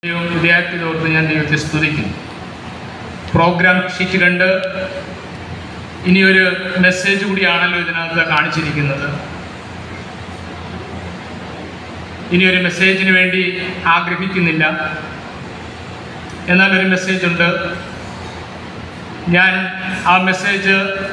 വിദ്യാർത്ഥിയോർത്ത് ഞാൻ ദൈവത്തെ സ്തുതിക്കുന്നു പ്രോഗ്രാം ഷീറ്റ് കണ്ട് ഇനിയൊരു മെസ്സേജ് കൂടിയാണല്ലോ ഇതിനകത്ത് കാണിച്ചിരിക്കുന്നത് ഇനിയൊരു മെസ്സേജിന് വേണ്ടി ആഗ്രഹിക്കുന്നില്ല എന്നാൽ ഒരു മെസ്സേജ് ഉണ്ട് ഞാൻ ആ മെസ്സേജ്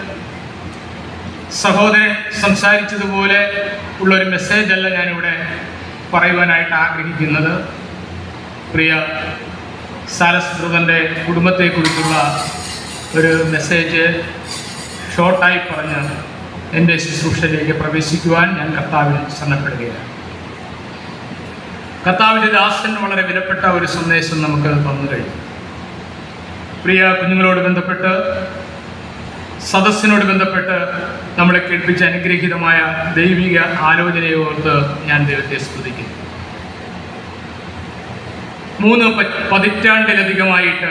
സഹോദരൻ സംസാരിച്ചതുപോലെ ഉള്ളൊരു മെസ്സേജല്ല ഞാനിവിടെ പറയുവാനായിട്ട് ആഗ്രഹിക്കുന്നത് പ്രിയ സാലസ് ബ്രദറിൻ്റെ കുടുംബത്തെക്കുറിച്ചുള്ള ഒരു മെസ്സേജ് ഷോർട്ടായി പറഞ്ഞ് എൻ്റെ ശുശ്രൂഷയിലേക്ക് പ്രവേശിക്കുവാൻ ഞാൻ കർത്താവിൽ ശരണപ്പെടുകയാണ് കർത്താവിൻ്റെ ദാസൻ വളരെ വിലപ്പെട്ട ഒരു സന്ദേശം നമുക്ക് തന്നു കഴിഞ്ഞു പ്രിയ കുഞ്ഞുങ്ങളോട് ബന്ധപ്പെട്ട് സദസ്സിനോട് ബന്ധപ്പെട്ട് നമ്മളെ കേൾപ്പിച്ച അനുഗ്രഹീതമായ ദൈവിക ആലോചനയെ ഓർത്ത് ഞാൻ ദൈവത്തെ സ്തുതിക്കുന്നു മൂന്ന് പ- പതിറ്റാണ്ടിലധികമായിട്ട്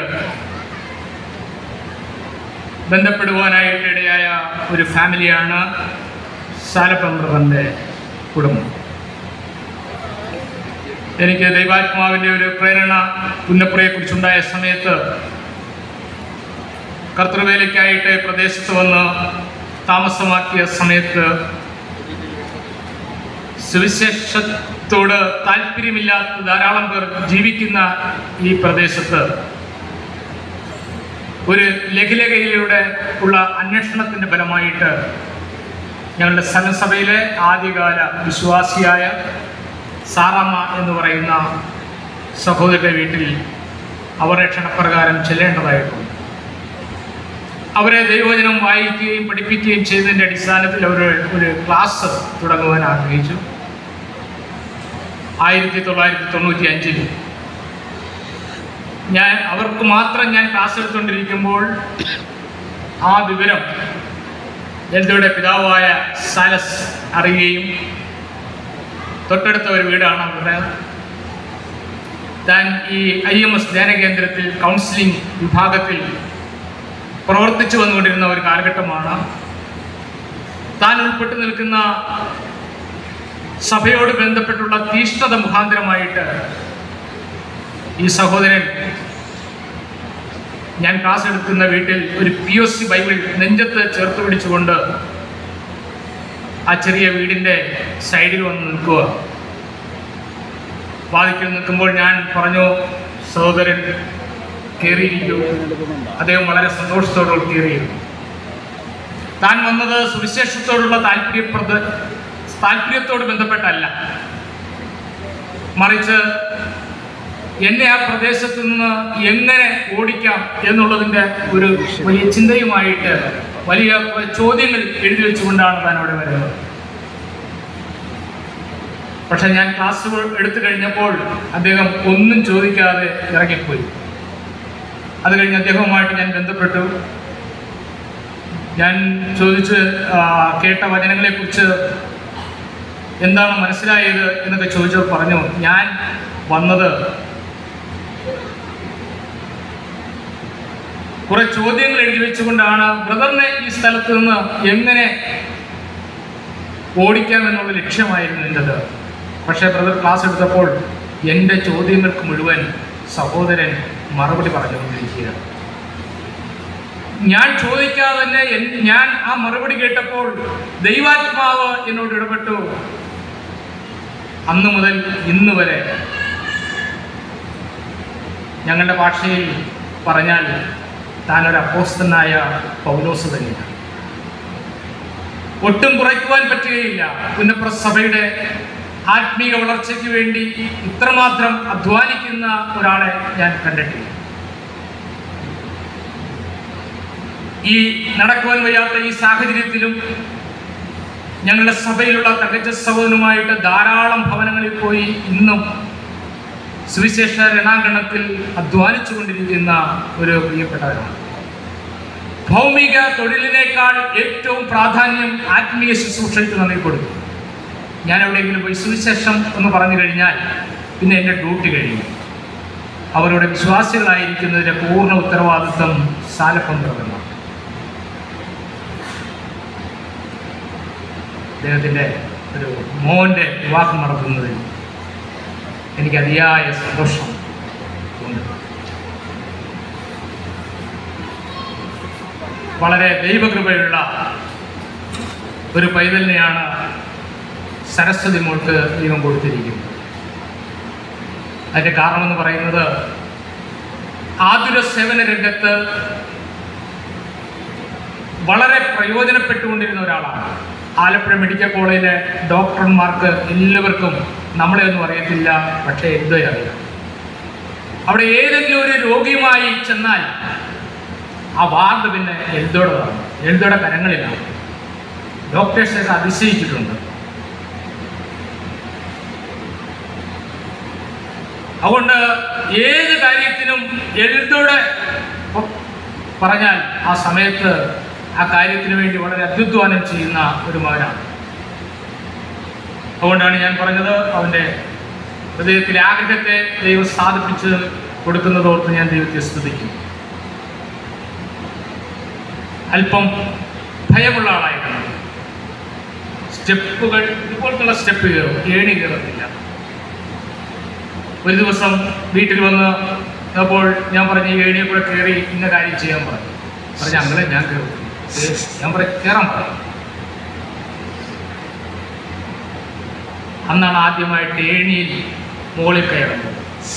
ബന്ധപ്പെടുവാനായിട്ട് ഇടയായ ഒരു ഫാമിലിയാണ് സാലപ്പമ്പ്രന്റെ കുടുംബം എനിക്ക് ദൈവാത്മാവിൻ്റെ ഒരു പ്രേരണ പുന്നപ്പുറയെക്കുറിച്ചുണ്ടായ സമയത്ത് കർത്തൃവേലയ്ക്കായിട്ട് പ്രദേശത്ത് വന്ന് താമസമാക്കിയ സമയത്ത് സുവിശേഷത്തോട് താല്പര്യമില്ലാത്ത ധാരാളം പേർ ജീവിക്കുന്ന ഈ പ്രദേശത്ത് ഒരു ലഘുലേഖയിലൂടെ ഉള്ള അന്വേഷണത്തിൻ്റെ ഫലമായിട്ട് ഞങ്ങളുടെ സനസഭയിലെ ആദ്യകാല വിശ്വാസിയായ സാറാമ്മ എന്ന് പറയുന്ന സഹോദരൻ്റെ വീട്ടിൽ അവരുടെ ക്ഷണപ്രകാരം ചെല്ലേണ്ടതായിട്ടുണ്ട് അവരെ ദൈവവചനം വായിക്കുകയും പഠിപ്പിക്കുകയും ചെയ്തതിൻ്റെ അടിസ്ഥാനത്തിൽ അവർ ഒരു ക്ലാസ് തുടങ്ങുവാൻ ആഗ്രഹിച്ചു ആയിരത്തി തൊള്ളായിരത്തി തൊണ്ണൂറ്റി അഞ്ചിൽ ഞാൻ അവർക്ക് മാത്രം ഞാൻ ക്ലാസ് എടുത്തുകൊണ്ടിരിക്കുമ്പോൾ ആ വിവരം എൽദയുടെ പിതാവായ സാലസ് അറിയുകയും തൊട്ടടുത്ത ഒരു വീടാണ് അവരുടെ താൻ ഈ ഐ എം എസ് ധ്യാന കേന്ദ്രത്തിൽ കൗൺസിലിംഗ് വിഭാഗത്തിൽ പ്രവർത്തിച്ചു വന്നുകൊണ്ടിരുന്ന ഒരു കാലഘട്ടമാണ് താൻ ഉൾപ്പെട്ടു നിൽക്കുന്ന സഭയോട് ബന്ധപ്പെട്ടുള്ള തീഷ്ണത മുഖാന്തരമായിട്ട് ഈ സഹോദരൻ ഞാൻ ക്ലാസ് എടുക്കുന്ന വീട്ടിൽ ഒരു പി ഒ സി ബൈബിൾ നെഞ്ചത്ത് ചേർത്ത് പിടിച്ചുകൊണ്ട് ആ ചെറിയ വീടിൻ്റെ സൈഡിൽ വന്ന് നിൽക്കുക വാതിക്കൽ നിൽക്കുമ്പോൾ ഞാൻ പറഞ്ഞു സഹോദരൻ കയറിയിരിക്കൂ അദ്ദേഹം വളരെ സന്തോഷത്തോടുകൂടി കയറിയിരുന്നു താൻ വന്നത് സുവിശേഷത്തോടുള്ള താല്പര്യപ്രദ താല്പര്യത്തോട് ബന്ധപ്പെട്ടല്ല മറിച്ച് എന്നെ ആ പ്രദേശത്ത് നിന്ന് എങ്ങനെ ഓടിക്കാം എന്നുള്ളതിൻ്റെ ഒരു വലിയ ചിന്തയുമായിട്ട് വലിയ ചോദ്യങ്ങൾ എഴുതി വെച്ചുകൊണ്ടാണ് താൻ അവിടെ വരുന്നത് പക്ഷെ ഞാൻ ക്ലാസ് എടുത്തു കഴിഞ്ഞപ്പോൾ അദ്ദേഹം ഒന്നും ചോദിക്കാതെ ഇറങ്ങിപ്പോയി അത് കഴിഞ്ഞ് അദ്ദേഹവുമായിട്ട് ഞാൻ ബന്ധപ്പെട്ടു ഞാൻ ചോദിച്ച് ആ, കേട്ട വചനങ്ങളെക്കുറിച്ച് എന്താണ് മനസ്സിലായത് എന്നൊക്കെ ചോദിച്ചപ്പോൾ പറഞ്ഞു ഞാൻ വന്നത് കുറെ ചോദ്യങ്ങൾ എഴുതി വെച്ചുകൊണ്ടാണ് ബ്രദറിനെ ഈ സ്ഥലത്ത് നിന്ന് എങ്ങനെ ഓടിക്കാം എന്നുള്ള ലക്ഷ്യമായിരുന്നു എൻ്റെത് പക്ഷേ ബ്രദർ ക്ലാസ് എടുത്തപ്പോൾ എൻ്റെ ചോദ്യങ്ങൾക്ക് മുഴുവൻ സഹോദരൻ മറുപടി പറഞ്ഞുകൊണ്ടിരിക്കുകയാണ് ഞാൻ ചോദിക്കാതെ തന്നെ എൻ- ഞാൻ ആ മറുപടി കേട്ടപ്പോൾ ദൈവാത്മാവ് എന്നോട് ഇടപെട്ടു അന്ന് മുതൽ ഇന്ന് വരെ ഞങ്ങളുടെ ഭാഷയിൽ പറഞ്ഞാൽ താനൊരു അപ്പോസ്തനായ പൗലോസ് തന്നെയാണ് ഒട്ടും കുറയ്ക്കുവാൻ പറ്റുകയില്ല പുന്നപ്ര സഭയുടെ ആത്മീയ വളർച്ചയ്ക്ക് വേണ്ടി ഇത്രമാത്രം അധ്വാനിക്കുന്ന ഒരാളെ ഞാൻ കണ്ടിട്ടില്ല ഈ നടക്കുവാൻ വയ്യാത്ത ഈ സാഹചര്യത്തിലും ഞങ്ങളുടെ സഭയിലുള്ള തകച്ച സഹോദരനുമായിട്ട് ധാരാളം ഭവനങ്ങളിൽ പോയി ഇന്നും സുവിശേഷ രണാങ്കണത്തിൽ അധ്വാനിച്ചു കൊണ്ടിരിക്കുന്ന ഒരു പ്രിയപ്പെട്ടവരാണ് ഭൗമിക തൊഴിലിനേക്കാൾ ഏറ്റവും പ്രാധാന്യം ആത്മീയ ശുശ്രൂഷയ്ക്ക് നൽകിക്കൊടുക്കും ഞാൻ എവിടെയെങ്കിലും പോയി സുവിശേഷം എന്ന് പറഞ്ഞു കഴിഞ്ഞാൽ പിന്നെ എൻ്റെ ഡ്യൂട്ടി കഴിയും അവരുടെ വിശ്വാസികളായിരിക്കുന്നതിൻ്റെ പൂർണ്ണ ഉത്തരവാദിത്വം സാലപ്പന്ത്രമാണ് അദ്ദേഹത്തിൻ്റെ ഒരു മോൻ്റെ വിവാഹം നടത്തുന്നതിൽ എനിക്ക് അതിയായ സന്തോഷം വളരെ ദൈവകൃപയുള്ള ഒരു പൈതലിനെയാണ് സരസ്വതി മോൾക്ക് ദൈവം കൊടുത്തിരിക്കുന്നത് അതിൻ്റെ കാരണമെന്ന് പറയുന്നത് ആതുര സേവന രംഗത്ത് വളരെ പ്രയോജനപ്പെട്ടുകൊണ്ടിരുന്ന ഒരാളാണ് ആലപ്പുഴ മെഡിക്കൽ കോളേജിലെ ഡോക്ടർമാർക്ക് എല്ലാവർക്കും നമ്മളെ ഒന്നും അറിയത്തില്ല പക്ഷേ എന്തോ അറിയാം അവിടെ ഏതെങ്കിലും ഒരു രോഗിയുമായി ചെന്നാൽ ആ വാർഡ് പിന്നെ എൽദോടതാണ് എൽദോടെ കരങ്ങളിലാണ് ഡോക്ടേഴ്സൊക്കെ അതിശയിച്ചിട്ടുണ്ട് അതുകൊണ്ട് ഏത് കാര്യത്തിനും എഴുതോടെ പറഞ്ഞാൽ ആ സമയത്ത് ആ കാര്യത്തിന് വേണ്ടി വളരെ അത്യുദ്വാനം ചെയ്യുന്ന ഒരു മകനാണ് അതുകൊണ്ടാണ് ഞാൻ പറഞ്ഞത് അവൻ്റെ ഹൃദയത്തിലെ ആഗ്രഹത്തെ ദൈവം സാധിപ്പിച്ച് കൊടുക്കുന്നതോർത്ത് ഞാൻ ദൈവത്തെ സ്തുതിക്കുന്നു അല്പം ഭയമുള്ള ആളായിരുന്നു സ്റ്റെപ്പുകൾ ഇതുപോലത്തുള്ള സ്റ്റെപ്പ് കയറും ഏണി കയറത്തില്ല ഒരു ദിവസം വീട്ടിൽ വന്ന് അപ്പോൾ ഞാൻ പറഞ്ഞു ഈ ഏണിയെ കൂടെ കയറി ഇന്ന കാര്യം ചെയ്യാൻ പറഞ്ഞു പറഞ്ഞു അങ്ങനെ ഞാൻ കയറും ഏ, ഞാൻ പറ കയറാൻ പറഞ്ഞു അന്നാണ് ആദ്യമായിട്ട് ഏണിയിൽ മുകളിൽ കയറുന്നത്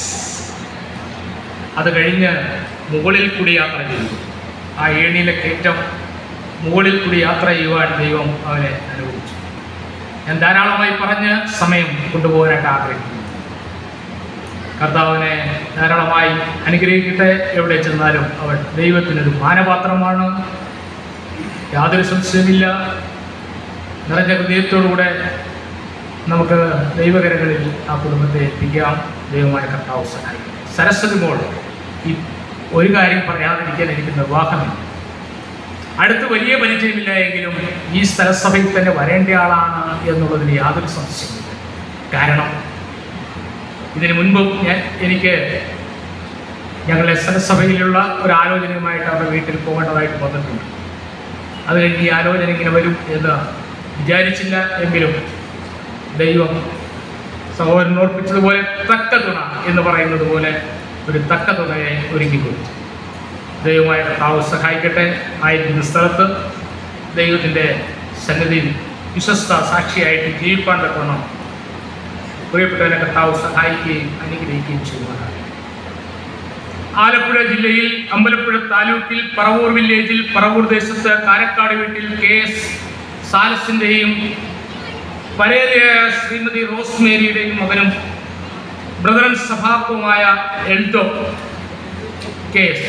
അത് കഴിഞ്ഞ് മുകളിൽ കൂടി യാത്ര ചെയ്തു ആ ഏണിയിലെ കയറ്റം മുകളിൽ കൂടി യാത്ര ചെയ്യുവാൻ ദൈവം അവനെ അനുവദിച്ചു ഞാൻ ധാരാളമായി പറഞ്ഞ് സമയം കൊണ്ടുപോകാനായിട്ട് ആഗ്രഹിക്കുന്നു കർത്താവിനെ ധാരാളമായി അനുഗ്രഹിക്കട്ടെ എവിടെ ചെന്നാലും അവൻ ദൈവത്തിനൊരു മാനപാത്രമാണ് യാതൊരു സംശയമില്ല നിറഞ്ഞ ഹൃദയത്തോടുകൂടെ നമുക്ക് ദൈവകരങ്ങളിൽ ആ കുടുംബത്തെ എത്തിക്കാം ദൈവമായ കർത്താവ് സഹായിക്കും സരസ്വതി മോൾ ഈ ഒരു കാര്യം പറയാതിരിക്കാൻ എനിക്ക് നിർവാഹമില്ല അടുത്ത് വലിയ പരിചയമില്ല എങ്കിലും ഈ സ്ഥലസഭയിൽ തന്നെ വരേണ്ട ആളാണ് എന്നുള്ളതിന് യാതൊരു സംശയമില്ല കാരണം ഇതിനു മുൻപും ഞാൻ എനിക്ക് ഞങ്ങളുടെ എസ് എൻ സഭയിലുള്ള ഒരു ആലോചനയുമായിട്ട് അവരുടെ വീട്ടിൽ പോകേണ്ടതായിട്ട് വന്നിട്ടുണ്ട് അത് കഴിഞ്ഞ് ഈ ആലോചന ഇങ്ങനെ വരും എന്ന് വിചാരിച്ചില്ല എങ്കിലും ദൈവം സഹോദരൻ ഓർപ്പിച്ചതുപോലെ തക്ക തുണ എന്ന് പറയുന്നത് പോലെ ഒരു തക്ക തുണയെ ഒരുക്കി കൊടുത്തു ദൈവമായ കർത്താവ് സഹായിക്കട്ടെ ആയിരിക്കുന്ന സ്ഥലത്ത് ദൈവത്തിൻ്റെ സന്നിധിയിൽ വിശ്വസ്ത സാക്ഷിയായിട്ട് ജീവിപ്പാൻ തക്കണം പ്രിയപ്പെട്ടവനെ കർത്താവ് സഹായിക്കുകയും അനുഗ്രഹിക്കുകയും ചെയ്യുന്നതാണ് ആലപ്പുഴ ജില്ലയിൽ അമ്പലപ്പുഴ താലൂക്കിൽ പറവൂർ വില്ലേജിൽ പറവൂർ ദേശത്ത് കാരക്കാട് വീട്ടിൽ കെ എസ് സാലസിൻ്റെയും പരേതയായ ശ്രീമതി റോസ് മേരിയുടെയും മകനും ബ്രദറൻ സഭാക്കുമായ എൽദോ കെ എസ്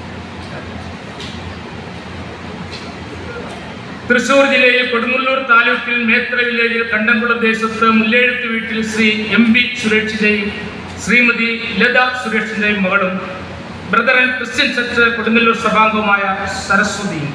തൃശൂർ ജില്ലയിൽ കൊടുങ്ങല്ലൂർ താലൂക്കിൽ മേത്ര വില്ലേജിൽ കണ്ടംകുളം ദേശത്ത് മുല്ലേഴുത്ത് വീട്ടിൽ ശ്രീ എം ബി സുരേഷിന്റെയും ശ്രീമതി ലത സുരേഷിന്റെയും മകളും ബ്രദറൻ ക്രിസ്ത്യൻ ചർച്ച് കൊടുങ്ങല്ലൂർ സഭാംഗവുമായ സരസ്വതിയും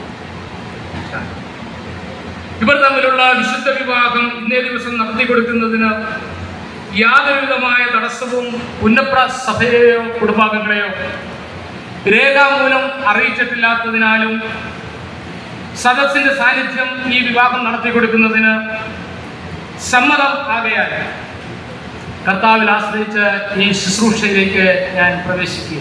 ഇവർ തമ്മിലുള്ള വിശുദ്ധ വിവാഹം ഇന്നേ ദിവസം നടത്തി കൊടുക്കുന്നതിന് യാതൊരുവിധമായ തടസ്സവും പുന്നപ്ര സഭയെയോ കുടുംബാംഗങ്ങളെയോ രേഖാമൂലം അറിയിച്ചിട്ടില്ലാത്തതിനാലും സദസ്സിന്റെ സാന്നിധ്യം ഈ വിവാഹം നടത്തി കൊടുക്കുന്നതിന് സമ്മതം ആകയാൽ കർത്താവിൽ ആശ്രയിച്ച് ഈ ശുശ്രൂഷയിലേക്ക് ഞാൻ പ്രവേശിക്കുക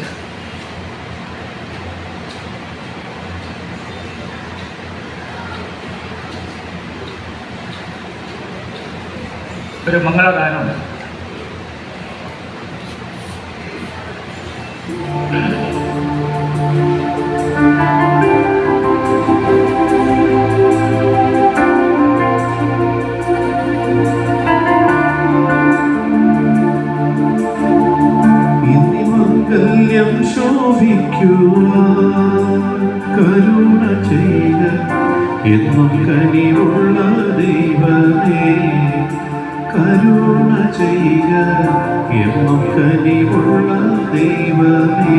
ഒരു മംഗളഗാനം ഇനി മംഗല്യം ശോഭിക്കുവാൻ കരുണ ചെയ്ത എന്നും കനിവുള്ള ദൈവമേ കരുണ ചെയ്ത എന്നും കനിവുള്ള ദൈവമേ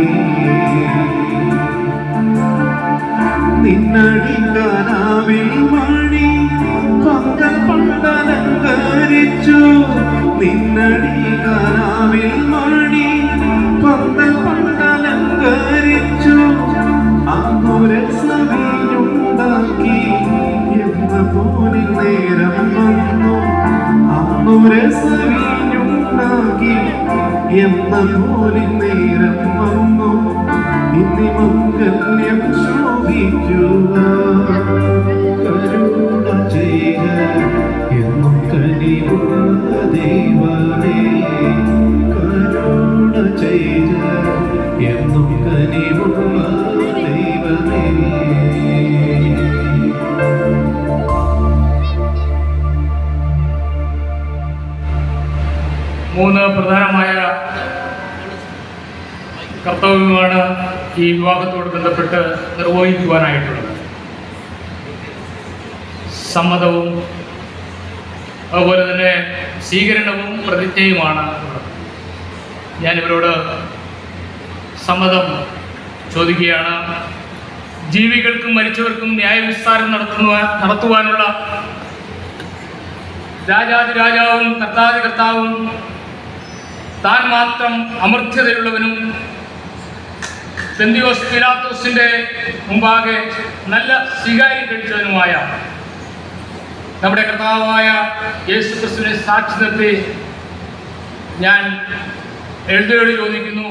നിന്നടിക്കാനാവിൽ മണി പന്തൽ പണ്ടലങ്കരിച്ചു നിന്നടിക്കാനാവിൽ മണി പന്തൽ പണ്ടലങ്കരിച്ചു അന്നൊരു സഭയുണ്ടാക്കി എന്ന പോലെ നേരം വന്നു അന്നൊരു സഭയുണ്ടാക്കി എന്ന പോലെ നേരം വന്നു ഇനി മംഗല്യം ശോഭിക്കുവാൻ കരുണ ചെയ്യുക എന്നും കനിവുള്ള ദൈവമേ കരുണ ചെയ്യുക എന്നും കനിവുള്ള ദൈവമേ മൂന്ന് പ്രധാനമായ കർത്തവ്യമാണ് ഈ വിവാഹത്തോട് ബന്ധപ്പെട്ട് നിർവഹിക്കുവാനായിട്ടുള്ളത് സമ്മതവും അതുപോലെ തന്നെ സ്വീകരണവും പ്രതിജ്ഞയുമാണ് ഉള്ളത് ഞാനിവരോട് സമ്മതം ചോദിക്കുകയാണ് ജീവികൾക്കും മരിച്ചവർക്കും ന്യായവിസ്താരം നടത്തുന്ന നടത്തുവാനുള്ള രാജാതി രാജാവും കർത്താതി കർത്താവും താൻ മാത്രം അമർത്യതയുള്ളവനും പെന്തിയോസ് പിലാത്തോസിന്റെ മുമ്പാകെ നല്ല സ്വീകാര്യം കഴിച്ചവനുമായ നമ്മുടെ കർത്താവായ യേശു ക്രിസ്തുവിനെ സാക്ഷി നിർത്തി ഞാൻ എഴുതയോട് ചോദിക്കുന്നു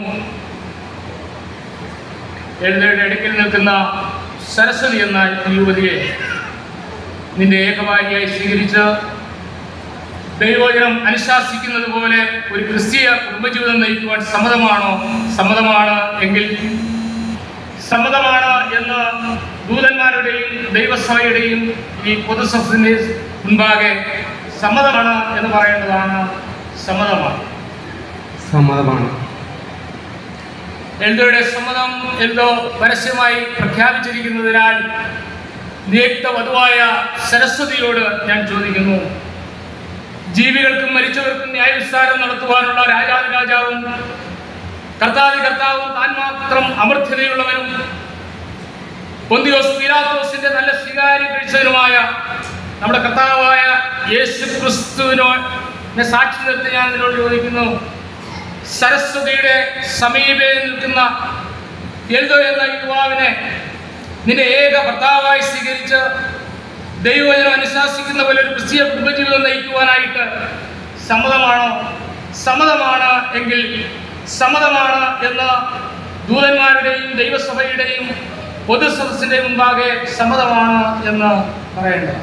എഴുതയുടെ ഇടയ്ക്കിൽ നിൽക്കുന്ന സരസ്വതി എന്ന ഈ യുവതിയെ നിന്റെ ഏകഭാര്യയായി സ്വീകരിച്ച് ദൈവവചനം അനുശാസിക്കുന്നത് പോലെ ഒരു ക്രിസ്തീയ കുടുംബജീവിതം നയിക്കുവാൻ സമ്മതമാണോ സമ്മതമാണ് എങ്കിൽ സമ്മതമാണ് എന്ന് ദൂതന്മാരുടെയും ദൈവസഭയുടെയും ഈ പൊതുസഭത്തിന്റെ മുൻപാകെ സമ്മതമാണ് എന്ന് പറയേണ്ടതാണ് സമ്മതമാണ് സമ്മതമാണ് എൽദോയുടെ സമ്മതം എൽദോ പരസ്യമായി പ്രഖ്യാപിച്ചിരിക്കുന്നതിനാൽ നിയുക്ത വധുവായ സരസ്വതിയോട് ഞാൻ ചോദിക്കുന്നു ജീവികൾക്കും മരിച്ചവർക്കും ന്യായവിസ്താരം നടത്തുവാനുള്ള രാജാതി രാജാവും കർത്താതി കർത്താവും താൻ മാത്രം അമർത്യതയുള്ളവനും പൊന്തിയോസ് പീലാത്തോസിന്റെ നല്ല സ്വീകാര്യം കഴിച്ചവനുമായ നമ്മുടെ കർത്താവായ യേശു ക്രിസ്തുവിനോ എന്നെ സാക്ഷി നിർത്തി ഞാൻ നിന്നോട് ചോദിക്കുന്നു സരസ്വതിയുടെ സമീപേ നിൽക്കുന്ന എൽദോ എന്ന യുവാവിനെ നിന്റെ ഏക ഭർത്താവായി സ്വീകരിച്ച് ദൈവവചനം അനുശാസിക്കുന്ന പോലെ ഒരു ക്രിസ്തീയ കുടുംബജീവിതം നയിക്കുവാനായിട്ട് സമ്മതമാണോ സമ്മതമാണ് എങ്കിൽ സമ്മതമാണ് എന്ന് ദൂതന്മാരുടെയും ദൈവസഭയുടെയും പൊതുസദസ്സിന്റെ മുമ്പാകെ സമ്മതമാണ് എന്ന് പറയേണ്ടത്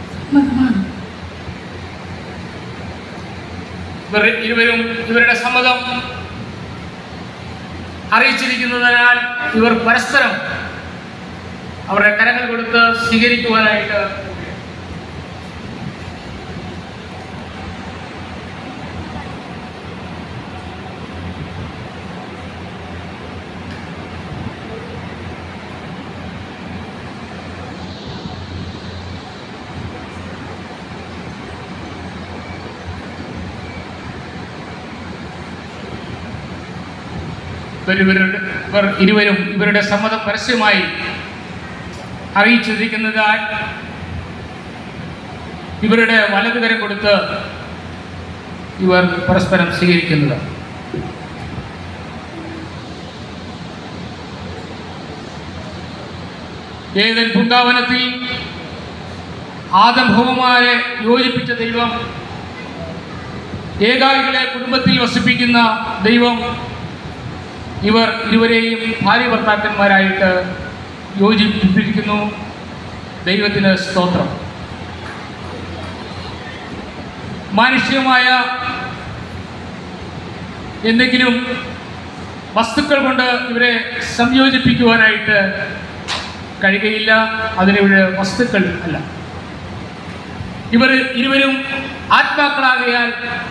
ഇവർ ഇരുവരും ഇവരുടെ സമ്മതം അറിയിച്ചിരിക്കുന്നതിനാൽ ഇവർ പരസ്പരം അവരുടെ കരങ്ങൾ കൊടുത്ത് സ്വീകരിക്കുവാനായിട്ട് ഇവർ ഇവരുടെ ഇവർ ഇരുവരും ഇവരുടെ സമ്മതം പരസ്യമായി അറിയിച്ചിരിക്കുന്നതാൽ ഇവരുടെ വലതുകരം കൊടുത്ത് ഇവർ പരസ്പരം സ്വീകരിക്കുന്നത് ഏതൻ പൂങ്കാവനത്തിൽ ആദം ഭൗമമാരെ യോജിപ്പിച്ച ദൈവം ഏകാകികളെ കുടുംബത്തിൽ വസിപ്പിക്കുന്ന ദൈവം ഇവർ ഇരുവരെയും ഭാര്യ ഭർത്താക്കന്മാരായിട്ട് യോജിപ്പിച്ചിരിക്കുന്നു ദൈവത്തിന് സ്തോത്രം മാനുഷികമായ എന്തെങ്കിലും വസ്തുക്കൾ കൊണ്ട് ഇവരെ സംയോജിപ്പിക്കുവാനായിട്ട് കഴിയുകയില്ല അതിനിവിടെ വസ്തുക്കൾ അല്ല ഇവർ ഇരുവരും ആത്മാക്കളാകയാൽ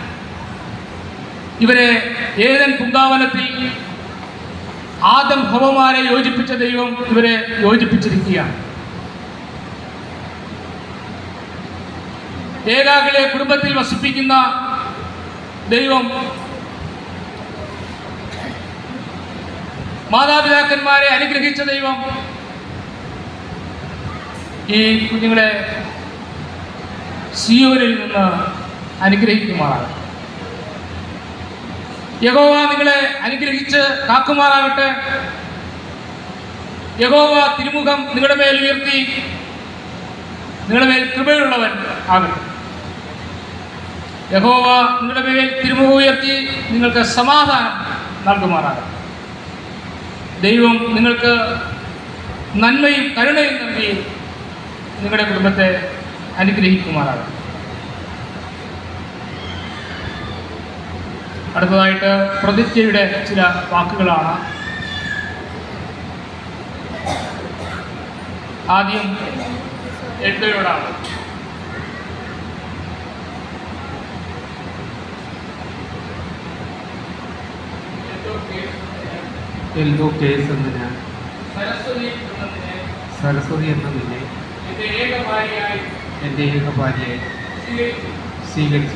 ഇവരെ ഏതൻ പുങ്കാവനത്തിൽ ആദം ഭവമാരെ യോജിപ്പിച്ച ദൈവം ഇവരെ യോജിപ്പിച്ചിരിക്കുകയാണ് ഏകാകിലെ കുടുംബത്തിൽ വസിപ്പിക്കുന്ന ദൈവം മാതാപിതാക്കന്മാരെ അനുഗ്രഹിച്ച ദൈവം ഈ കുഞ്ഞുങ്ങളെ സിയോരിൽ നിന്ന് അനുഗ്രഹിക്കുമാറാകട്ടെ യഹോവ നിങ്ങളെ അനുഗ്രഹിച്ച് കാക്കുമാറാകട്ടെ യഹോവ തിരുമുഖം നിങ്ങളുടെ മേൽ ഉയർത്തി നിങ്ങളുടെ മേൽ കൃപയുള്ളവൻ ആകട്ടെ യഹോവ നിങ്ങളുടെ മേൽ തിരുമുഖം ഉയർത്തി നിങ്ങൾക്ക് സമാധാനം നൽകുമാറാകട്ടെ ദൈവം നിങ്ങൾക്ക് നന്മയും കരുണയും നൽകി നിങ്ങളുടെ കുടുംബത്തെ അനുഗ്രഹിക്കുമാറാകും അടുത്തതായിട്ട് പ്രതിജ്ഞയുടെ ചില വാക്കുകളാണ് ആദ്യം എഴുതയോടാണ് എൽദോ കേസ് എന്ന ഞാൻ സരസ്വതി എന്നതിനെ സരസ്വതി എന്ന നിന്നെ എൻ്റെ ഏക ഭാര്യയായി എൻ്റെ ഏക ഭാര്യയെ സ്വീകരിച്ചു സ്വീകരിച്ചു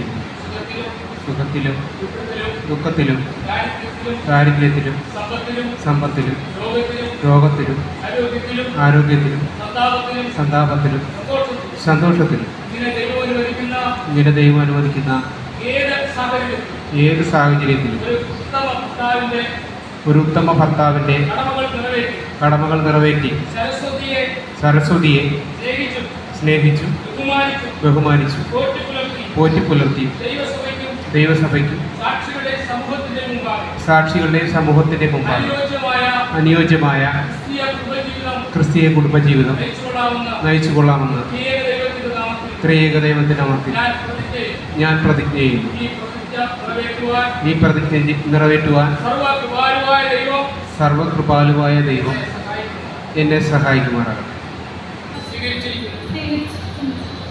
സുഖത്തിലും സുഖത്തിലും ദുഃഖത്തിലും ദുഃഖത്തിലും ദാരിദ്ര്യത്തിലും ദാരിദ്ര്യത്തിലും സമ്പത്തിലും സമ്പത്തിലും രോഗത്തിലും രോഗത്തിലും ആരോഗ്യത്തിലും ആരോഗ്യത്തിലും സന്താപത്തിലും സന്താപത്തിലും സന്തോഷത്തിലും സന്തോഷത്തിലും ഇങ്ങനെ ദൈവം അനുവദിക്കുന്ന ഇങ്ങനെ ദൈവം അനുവദിക്കുന്ന ഏത് സാഹചര്യത്തിലും ഏത് സാഹചര്യത്തിലും ഒരു ഉത്തമ ഭർത്താവിന്റെ ഒരു ഉത്തമ ഭർത്താവിൻ്റെ കടമകൾ നിറവേറ്റി കടമകൾ നിറവേറ്റി സരസ്വതിയെ സരസ്വതിയെ സ്നേഹിച്ചും സ്നേഹിച്ചു ബഹുമാനിച്ചും ബഹുമാനിച്ചു പോറ്റിപ്പുലർത്തി പോറ്റിപ്പുലർത്തി ദൈവസഭയ്ക്കും ദൈവസഭയ്ക്കും സാക്ഷികളുടെ സമൂഹത്തിന്റെ മുമ്പാകെ സാക്ഷികളുടെ സമൂഹത്തിന്റെ മുമ്പാകെ അനുയോജ്യമായ അനുയോജ്യമായ ക്രിസ്തീയ കുടുംബജീവിതം ക്രിസ്തീയ കുടുംബജീവിതം നയിച്ചുകൊള്ളാവുന്ന നയിച്ചു കൊള്ളാമെന്ന് ഏക ദൈവത്തിന്റെ നാമത്തിൽ ത്രിയേക ദൈവത്തിന്റെ നാമത്തിൽ ഞാൻ പ്രതിജ്ഞ ചെയ്യുന്നു. ഞാൻ പ്രതിജ്ഞ ചെയ്യുന്നു ഈ പ്രതിജ്ഞ നിറവേറ്റുവാൻ ഈ പ്രതിജ്ഞ നിറവേറ്റുവാൻ സർവകൃപാലുവായ ദൈവം സർവകൃപാലുവായ ദൈവം എന്നെ സഹായിക്കുന്നു. എന്നെ സഹായിക്കുമാറാകട്ടെ സ്വീകരിച്ചിരിക്കുന്നു സ്വീകരിച്ചിരിക്കുന്നു.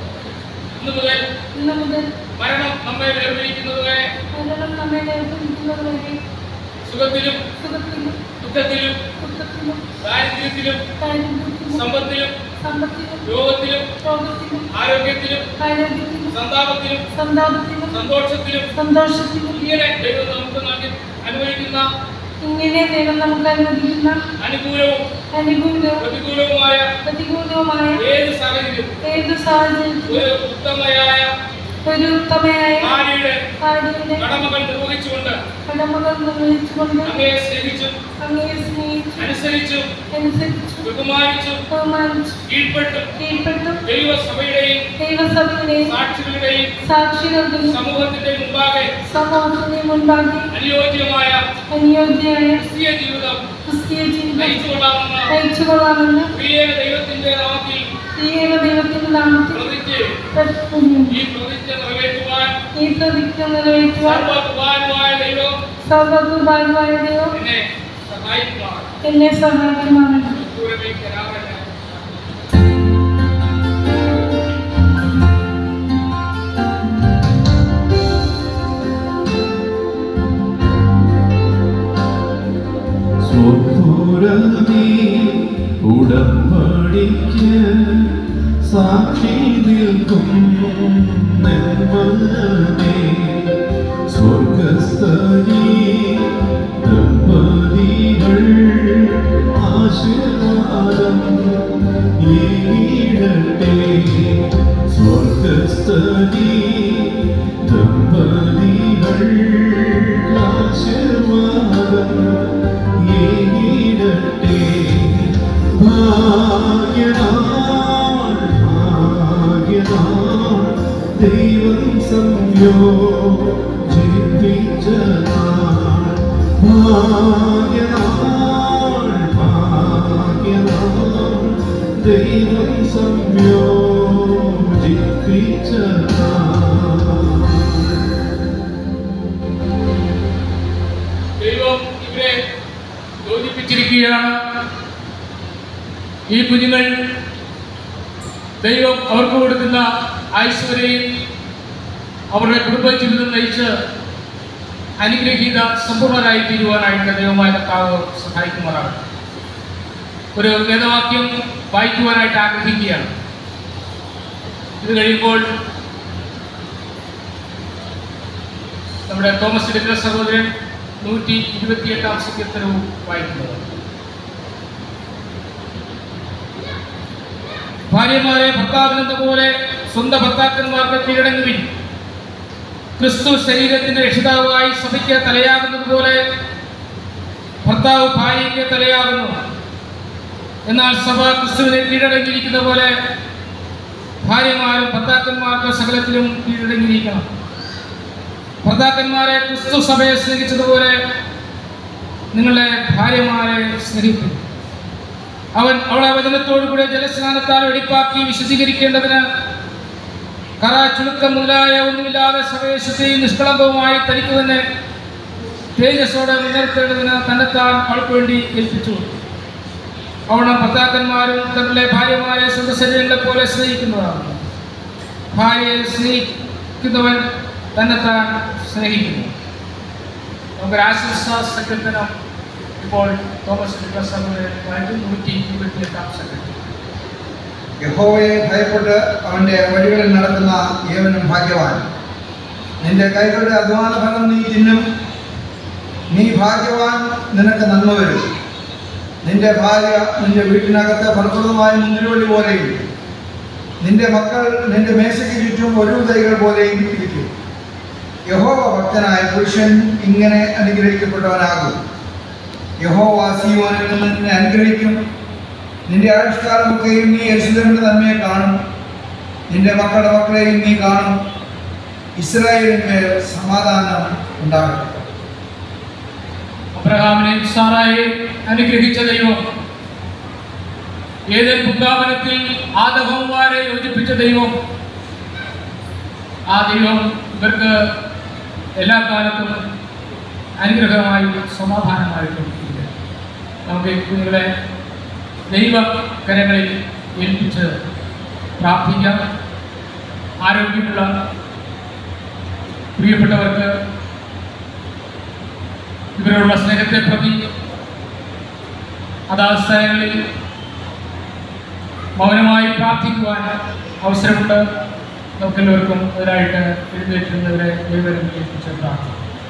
ഇന്നു മുതൽ ഇന്നു മുതൽ മരണം നമ്മെ വേർപിരിക്കുന്നതുവരെ മരണം നമ്മെ വേർപിരിക്കുന്നതുവരെ സുഖത്തിലും സുഖത്തിലും ദുഃഖത്തിലും ദുഃഖത്തിലും ദാരിദ്ര്യത്തിലും ദാരിദ്ര്യത്തിലും സമ്പത്തിലും സമ്പത്തിലും രോഗത്തിലും രോഗത്തിലും ആരോഗ്യത്തിലും ആരോഗ്യത്തിലും സന്താപത്തിലും സന്താപത്തിലും സന്തോഷത്തിലും സന്തോഷത്തിലും ഇങ്ങനെ ദൈവം നമുക്ക് നൽകി അനുഭവിക്കുന്ന ഇങ്ങനെ ദൈവം നമുക്ക് അനുവദിക്കുന്ന അനുകൂലവും അനുകൂലവും പ്രതികൂലവുമായ പ്രതികൂലവുമായ ഏത് സാഹചര്യവും ഏതു സാഹചര്യത്തിലും ഒരു ഉത്തമയായ ഒരു ഉത്തമയായ ഭാര്യയുടെ ഭാര്യയുടെ കടമകൾ നിർവഹിച്ചുകൊണ്ട് കടമകൾ നിർവഹിച്ചുകൊണ്ട് അങ്ങയെ സ്നേഹിച്ചും അങ്ങയെ സ്നേഹിച്ചു അനുസരിച്ചും അനുസരിച്ചു ബഹുമാനിച്ചും ബഹുമാനിച്ചു കീഴ്പ്പെട്ടും കീഴ്പ്പെട്ടു ദൈവസഭയുടെയും ദൈവസഭയുടെയും സാക്ഷികളുടെയും സാക്ഷികളുടെയും സമൂഹത്തിന്റെ മുമ്പാകെ സമൂഹത്തിന്റെ മുൻപാകെ അനുയോജ്യമായ അനുയോജ്യമായ ക്രിസ്തീയ ജീവിതം ക്രിസ്തീയ ജീവിതം നയിച്ചുകൊള്ളാമെന്ന നയിച്ചുകൊള്ളാമെന്ന് പ്രിയ ദൈവത്തിന്റെ നാമത്തിൽ ശ്രീയേവ ദൈവത്തിന്റെ നാമത്തിൽ പ്രതിജ്ഞ പ്രതിജ്ഞ ഈ പ്രതിജ്ഞ നിറവേറ്റുവാൻ ഈ പ്രതിജ്ഞ നിറവേറ്റുവാൻ സർവകുമാരമായ ദൈവം സർവകുമാരമായ ദൈവം എന്നെ സഹായിക്കുമാർ എന്നെ സഹായിക്കുമാറാണ് ദൂരമേ കരാറല്ല സ്വപുരമേ ഉടമ്പടിക്ക് സാക്ഷി നിൽക്കും നിർമ്മലമേ സ്വർഗസ്ഥനീ ദമ്പതികൾ ആശീർവാദം ഈടട്ടെ സ്വർഗസ്ഥനീ ദമ്പതികൾ ആശീർവാദം ഈടട്ടെ ഭാഗ്യനാൾ ഭാഗ്യനാൾ ദൈവം സംയോജിപ്പിച്ച നാൾ ഭാഗ്യനാൾ ഭാഗ്യനാൾ ദൈവം സംയോജിപ്പിച്ച നാൾ ദൈവം ഇവരെ യോജിപ്പിച്ചിരിക്കുകയാണ് ഈ കുഞ്ഞുങ്ങൾ ദൈവം അവർക്ക് കൊടുക്കുന്ന ഐശ്വര്യയും അവരുടെ കുടുംബജീവിതം നയിച്ച് അനുഗ്രഹീത സമ്പൂർണ്ണരായി തീരുവാനായിട്ട് ദൈവമായ കർത്താവ് സഹായിക്കുമാറാണ് ഒരു വേദവാക്യം വായിക്കുവാനായിട്ട് ആഗ്രഹിക്കുകയാണ് ഇത് കഴിയുമ്പോൾ നമ്മുടെ തോമസ് എടുക്കുന്ന സഹോദരൻ നൂറ്റി ഇരുപത്തിയെട്ടാം സങ്കീർത്തനവും വായിക്കുന്നത് ഭാര്യമാരെ ഭർത്താവിനെന്ന പോലെ സ്വന്തം ഭർത്താക്കന്മാർക്ക് കീഴടങ്ങുവിൻ ക്രിസ്തു ശരീരത്തിന്റെ രക്ഷിതാവായി സഭയ്ക്ക് തലയാകുന്നത് പോലെ ഭർത്താവ് ഭാര്യയ്ക്ക് തലയാകുന്നു എന്നാൽ സഭ ക്രിസ്തുവിനെ കീഴടങ്ങിയിരിക്കുന്ന പോലെ ഭാര്യമാരും ഭർത്താക്കന്മാർക്ക് സകലത്തിലും കീഴടങ്ങിയിരിക്കണം ഭർത്താക്കന്മാരെ ക്രിസ്തു സഭയെ സ്നേഹിച്ചതുപോലെ നിങ്ങളുടെ ഭാര്യമാരെ സ്നേഹിക്കും അവൻ അവളെ വചനത്തോടു കൂടെ ജലസ്നാനത്താൽ വെടിപ്പാക്കി വിശദീകരിക്കേണ്ടതിന് കറ ചുളുക്കം മുതലായ ഒന്നുമില്ലാതെ സവേശത്തെയും നിഷ്കളങ്കവുമായി തനിക്ക് തന്നെ തേജസ്സോടെ മുൻനിർത്തേണ്ടതിന് തന്നെത്താൻ അവൾക്ക് വേണ്ടി ഏൽപ്പിച്ചു അവണം ഭർത്താക്കന്മാരും തങ്ങളുടെ ഭാര്യമാരെ സ്വന്തം ശരീരങ്ങളെ പോലെ സ്നേഹിക്കുന്നതാണ് ഭാര്യയെ സ്നേഹിക്കുന്നവൻ തന്നെത്താൻ സ്നേഹിക്കുന്നു നമുക്കൊരു ആശംസ സങ്കീർത്തനം ഇപ്പോൾ തോമസ് സഭയുടെ നൂറ്റി ഇരുപത്തി എട്ടാം സങ്കീർത്തനം യഹോവയെ ഭയപ്പെട്ട് അവന്റെ വഴികളിൽ നടക്കുന്ന ഏവനും ഭാഗ്യവാൻ നിന്റെ കൈകളുടെ അധ്വാന ഫലം നീ തിന്നും നീ ഭാഗ്യവാൻ നിനക്ക് നന്മ വരും നിന്റെ ഭാര്യ നിന്റെ വീട്ടിനകത്ത് ഫലപ്രദമായ മുന്തിരിവള്ളി പോലെയും നിന്റെ മക്കൾ നിന്റെ മേശയ്ക്ക് ചുറ്റും ഒരു തൈകൾ പോലെയും ഇരിക്കും യഹോവ ഭക്തനായ പുരുഷൻ ഇങ്ങനെ അനുഗ്രഹിക്കപ്പെട്ടവനാകും യഹോവ സിയോനിൽ നിന്ന് നിന്നെ അനുഗ്രഹിക്കും നിന്റെ ആയുഷ്കാലമൊക്കെയും നീ യശുദന്റെ നന്മയെ കാണും നിന്റെ മക്കളുടെ മക്കളെയും നീ കാണും ഇസ്രായേലിന്മേൽ സമാധാനം ഉണ്ടാകട്ടെ അബ്രഹാമിനെയും സാറായെയും അനുഗ്രഹിച്ച ദൈവം ഏതൻ വൃന്ദാവനത്തിൽ ആദവന്മാരെ യോജിപ്പിച്ച ദൈവം ആ ദൈവം ഇവർക്ക് എല്ലാ കാലത്തും അനുഗ്രഹമായും സമാധാനമായിട്ടും ഇല്ല നമുക്ക് ഈ കുഞ്ഞുങ്ങളെ ദൈവകരങ്ങളിൽ ഏൽപ്പിച്ച് പ്രാർത്ഥിക്കാം ആരോഗ്യമുള്ള പ്രിയപ്പെട്ടവർക്ക് ഇവരോടുള്ള സ്നേഹത്തെ പ്രതി അതാ സ്ഥലങ്ങളിൽ മൗനമായി പ്രാർത്ഥിക്കുവാൻ അവസരമുണ്ട് നമുക്കെല്ലാവർക്കും അതിനായിട്ട് എഴുന്നേറ്റുന്നവരെ ദൈവം ഏൽപ്പിച്ച് പ്രാർത്ഥിക്കാം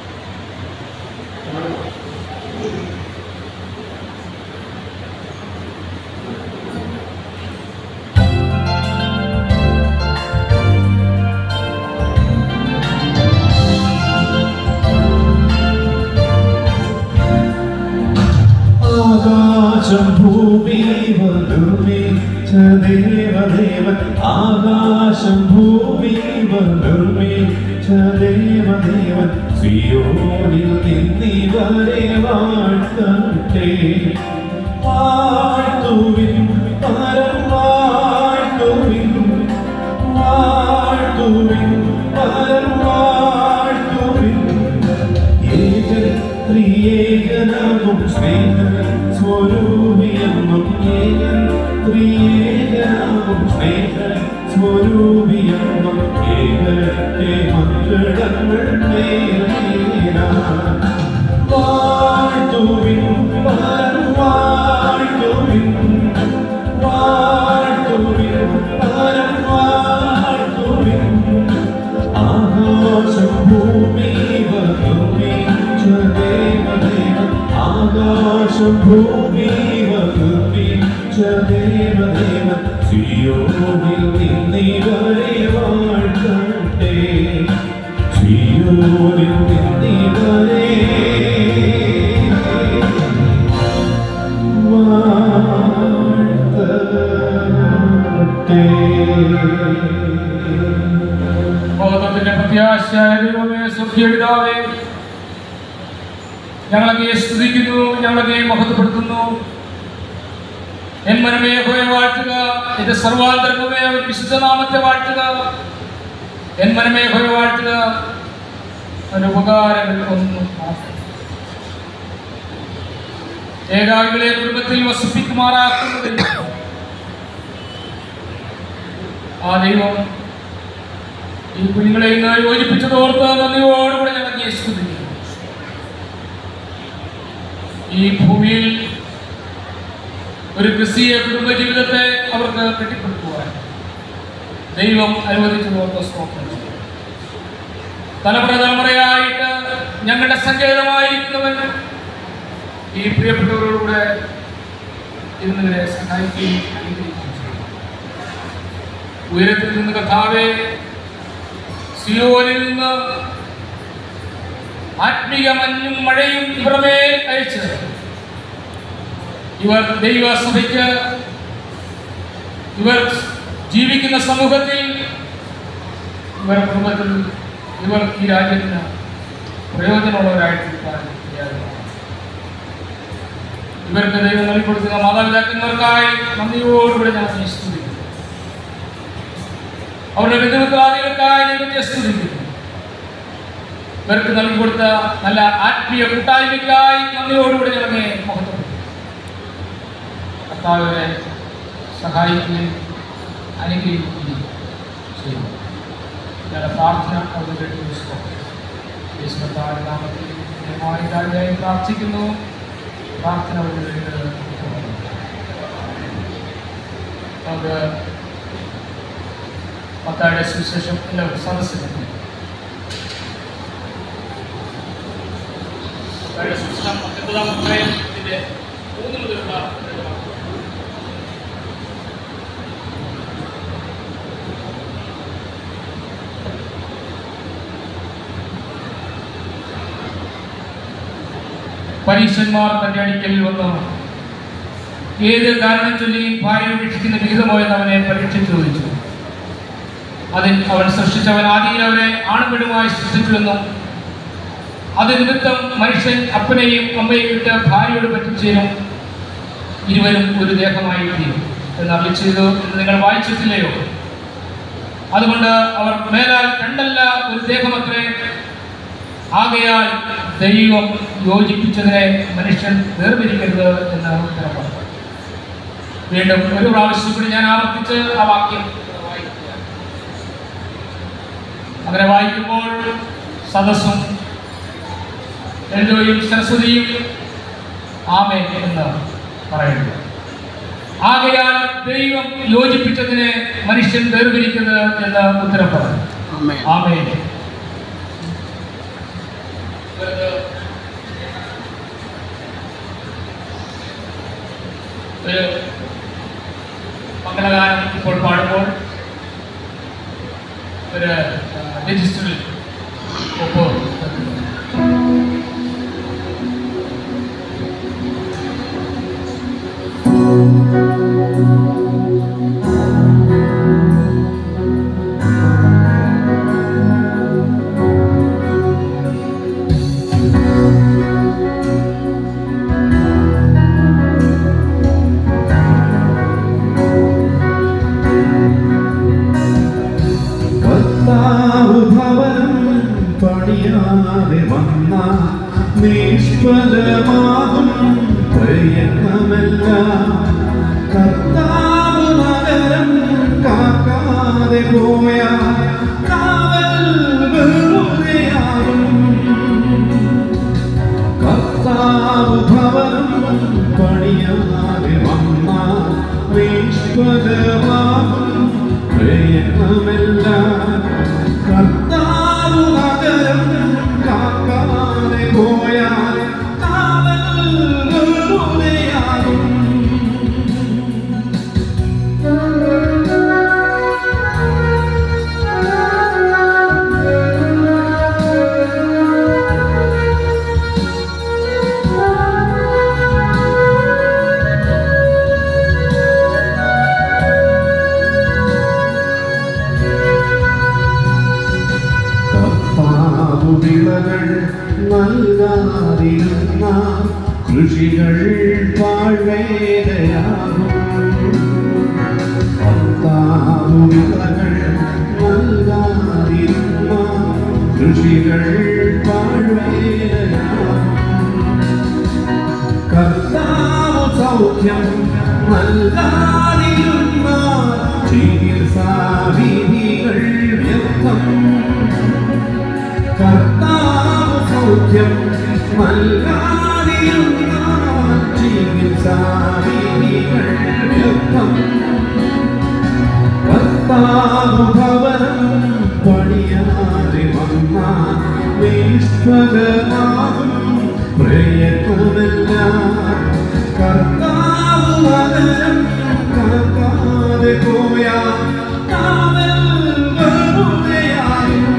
ആകാശം ഭൂമി നിർമ്മിച്ച ദേവദേവൻ ആകാശം ഭൂമി നിർമ്മിച്ച ദേവദേവൻ സിയോനിൽ നിന്നിവരെ വാഴ്ത്തട്ടെ വാഴ്ത്തുവിൻ പരം വാഴ്ത്തുവിൻ വാഴ്ത്തുവിൻ പരം വാഴ്ത്തുവിൻ ഏകൻ ത്രിയേകനാകും സ്നേഹ സ്വരൂപിയെന്നും ഏകൻ ത്രിയേകനാകും സ്നേഹ സ്വരൂപിയെന്നും ഏകത്തെ മംഗളങ്ങൾ നേരേനാ വാഴ്ത്തുവിൻ പരം വാഴ്ത്തുവിൻ വാഴ്ത്തുവിൻ പരം വാഴ്ത്തുവിൻ ആകാശം ഭൂമി വർദ്ധിച്ച ദേവദേവൻ ആകാശം ഭൂമി വർദ്ധിച്ച ദേവദേവൻ സിയോനിൽ നിന്നിവരെ വാഴ്ത്തട്ടെ സിയോനിൽ നിന്നിവരെ വാഴ്ത്തട്ടെ ബോധത്തിന്റെ പ്രത്യാശയായ ദൈവമേ സ്വർഗീയപിതാവേ ഞങ്ങളങ്ങയെ സ്തുതിക്കുന്നു ഞങ്ങളങ്ങയെ മഹത്വപ്പെടുത്തുന്നു എൻ മനമേ ഹോയെ വാഴ്ത്തുക എന്റെ സർവാന്തരംഗമേ അവൻ വിശുദ്ധനാമത്തെ വാഴ്ത്തുക എൻ മനമേ ഹോയെ വാഴ്ത്തുക അവന്റെ ഉപകാരങ്ങൾ ഒന്നും മാത്രം ഏകാവികളെ കുടുംബത്തിൽ വസിപ്പിക്കുമാറാക്കുന്നത് ആ ദൈവം ഈ കുഞ്ഞുങ്ങളെ ഇന്ന് യോജിപ്പിച്ചത് ഓർത്ത് നന്ദിയോടുകൂടെ ഞങ്ങൾ സ്തുതിക്കുന്നു ഈ ഭൂമിയിൽ ഒരു ക്രിസ്തീയ കുടുംബ ജീവിതത്തെ അവർക്ക് കെട്ടിപ്പടുക്കുവാൻ ദൈവം അനുവദിച്ചത് ഓർത്ത് സ്തോത്രം ചെയ്യുന്നു. തലമുറ തലമുറയായിട്ട് ഞങ്ങളുടെ സങ്കേതമായിരിക്കുന്നവൻ ഈ പ്രിയപ്പെട്ടവരോടുകൂടെ ഇന്നിവരെ സഹായിക്കുകയും അനുഗ്രഹിക്കുകയും ചെയ്യും ഉയരത്തിൽ നിന്ന് കഥാവെ സിയോനിൽ നിന്ന് ആത്മീയ മഞ്ഞും മഴയും ഇവരുടെ അയച്ച് ഇവർ ദൈവസഭയ്ക്ക് ഇവർ ജീവിക്കുന്ന സമൂഹത്തിൽ ഇവർ കുടുംബത്തിൽ ഇവർ ഈ രാജ്യത്തിന് പ്രയോജനമുള്ളവരായിട്ട് ഇരിക്കാൻ ഇടയാകണം. ഇവർക്ക് ദൈവം നൽകി കൊടുക്കുന്ന മാതാപിതാക്കന്മാർക്കായി നന്ദിയോടുകൂടെ ഞാൻ സ്തുതിക്കുന്നു അവരുടെ ബന്ധുമിത്രാദികൾക്കായി ദൈവത്തെ സ്തുതിക്കുന്നു ഇവർക്ക് നൽകി കൊടുത്ത നല്ല ആത്മീയ കൂട്ടായ്മയ്ക്കായി നന്ദിയോടുകൂടി ഞങ്ങളെ മഹത്വം കർത്താവിനെ സഹായിക്കുകയും അനുഗ്രഹിക്കുകയും ചെയ്യുന്നു ഞങ്ങളുടെ പ്രാർത്ഥന അവിടെ കേട്ട് യേശുത്താഴ് നാമത്തിൽ ദയവായി പ്രാർത്ഥിക്കുന്നു പ്രാർത്ഥന വഴി കേട്ട് നമുക്ക് മത്തായുടെ സുവിശേഷം എല്ലാവരും സദസ്സിലെത്തി മത്തായിയുടെ സുവിശേഷം പത്തൊൻപതാം അധ്യായത്തിന്റെ മൂന്ന് മുതലുള്ള പരീക്ഷന്മാർ തന്റെ അടുക്കൽ വന്നു ഏത് കാരണം ചൊല്ലി ഭാര്യ ഉപേക്ഷിക്കുന്ന വിഹിതമോ എന്ന് അവനെ പരീക്ഷിച്ചു ചോദിച്ചു അതിൽ അവൻ സൃഷ്ടിച്ചവൻ ആദിയിൽ അവരെ ആണുപെടുമായി സൃഷ്ടിച്ചുവെന്നും അത് നിമിത്തം മനുഷ്യൻ അപ്പനെയും അമ്മയും വിട്ട് ഭാര്യയോട് പറ്റിച്ചേരും ഇരുവരും ഒരു ദേഹമായി തീരും എന്ന് അറി ചെയ്തു എന്ന് നിങ്ങൾ വായിച്ചിട്ടില്ലയോ അതുകൊണ്ട് അവർ മേലാൽ രണ്ടല്ല ഒരു ദേഹമത്രേ ആകയാൽ ദൈവം യോജിപ്പിച്ചതിനെ മനുഷ്യൻ വേർതിരിക്കരുത് എന്ന് ഉത്തരം പറഞ്ഞു വീണ്ടും ഒരു പ്രാവശ്യം കൂടി ഞാൻ ആവർത്തിച്ച് ആ വാക്യം വായിക്കുകയാണ്. അങ്ങനെ വായിക്കുമ്പോൾ സദസ്സും എൽദോയും സരസ്വതിയും ആമേ എന്ന് പറയുന്നു ആകയാൽ ദൈവം യോജിപ്പിച്ചതിനെ മനുഷ്യൻ വേർതിരിക്കുന്നത് എന്ന് ഉത്തരം പറഞ്ഞു ആമേ ഒരു മംഗളഗാനം ഇപ്പോൾ പാടുമ്പോൾ ഒരു രജിസ്റ്ററിൽ ഒപ്പ് കർത്താവ് ഭവനം പണിയാതെ വന്ന നിഷ്ഫലമാകും പ്രയത്നമല്ല കർത്താവ് നഗരം കാക്കാതെ പോയ കാവൽ വെറുതെയാകും കർത്താവ് ഭവനം പണിയാതെ വന്ന നിഷ്ഫലമാകും പ്രയത്നമല്ല കർത്താവ് നഗരം കാക്കാതെ പോയാൽ കാവൽ വെറുതെയാകും കർത്താവു വിളകൾ നൽകാതിരുന്ന കൃഷികൾ പാഴേതയാകും കർത്താവു വിളകൾ നൽകാതിരുന്ന കൃഷികൾ പാഴേതയാകും കർത്താവ് സൗഖ്യം നൽകാതിരുന്ന ചികിത്സാവിധികൾ വ്യക്തം കർത്താവ് സൗഖ്യം നൽകാതിരുന്ന ചികിത്സാവിധികൾ വ്യക്തം കർത്താവ് ഭവനം പണിയാതെ വന്ന നിഷ്ഫലമാകും പ്രയത്നമല്ല കർത്താവ് നഗരം കാക്കാതെ പോയ കാവൽ വെറുതെയായും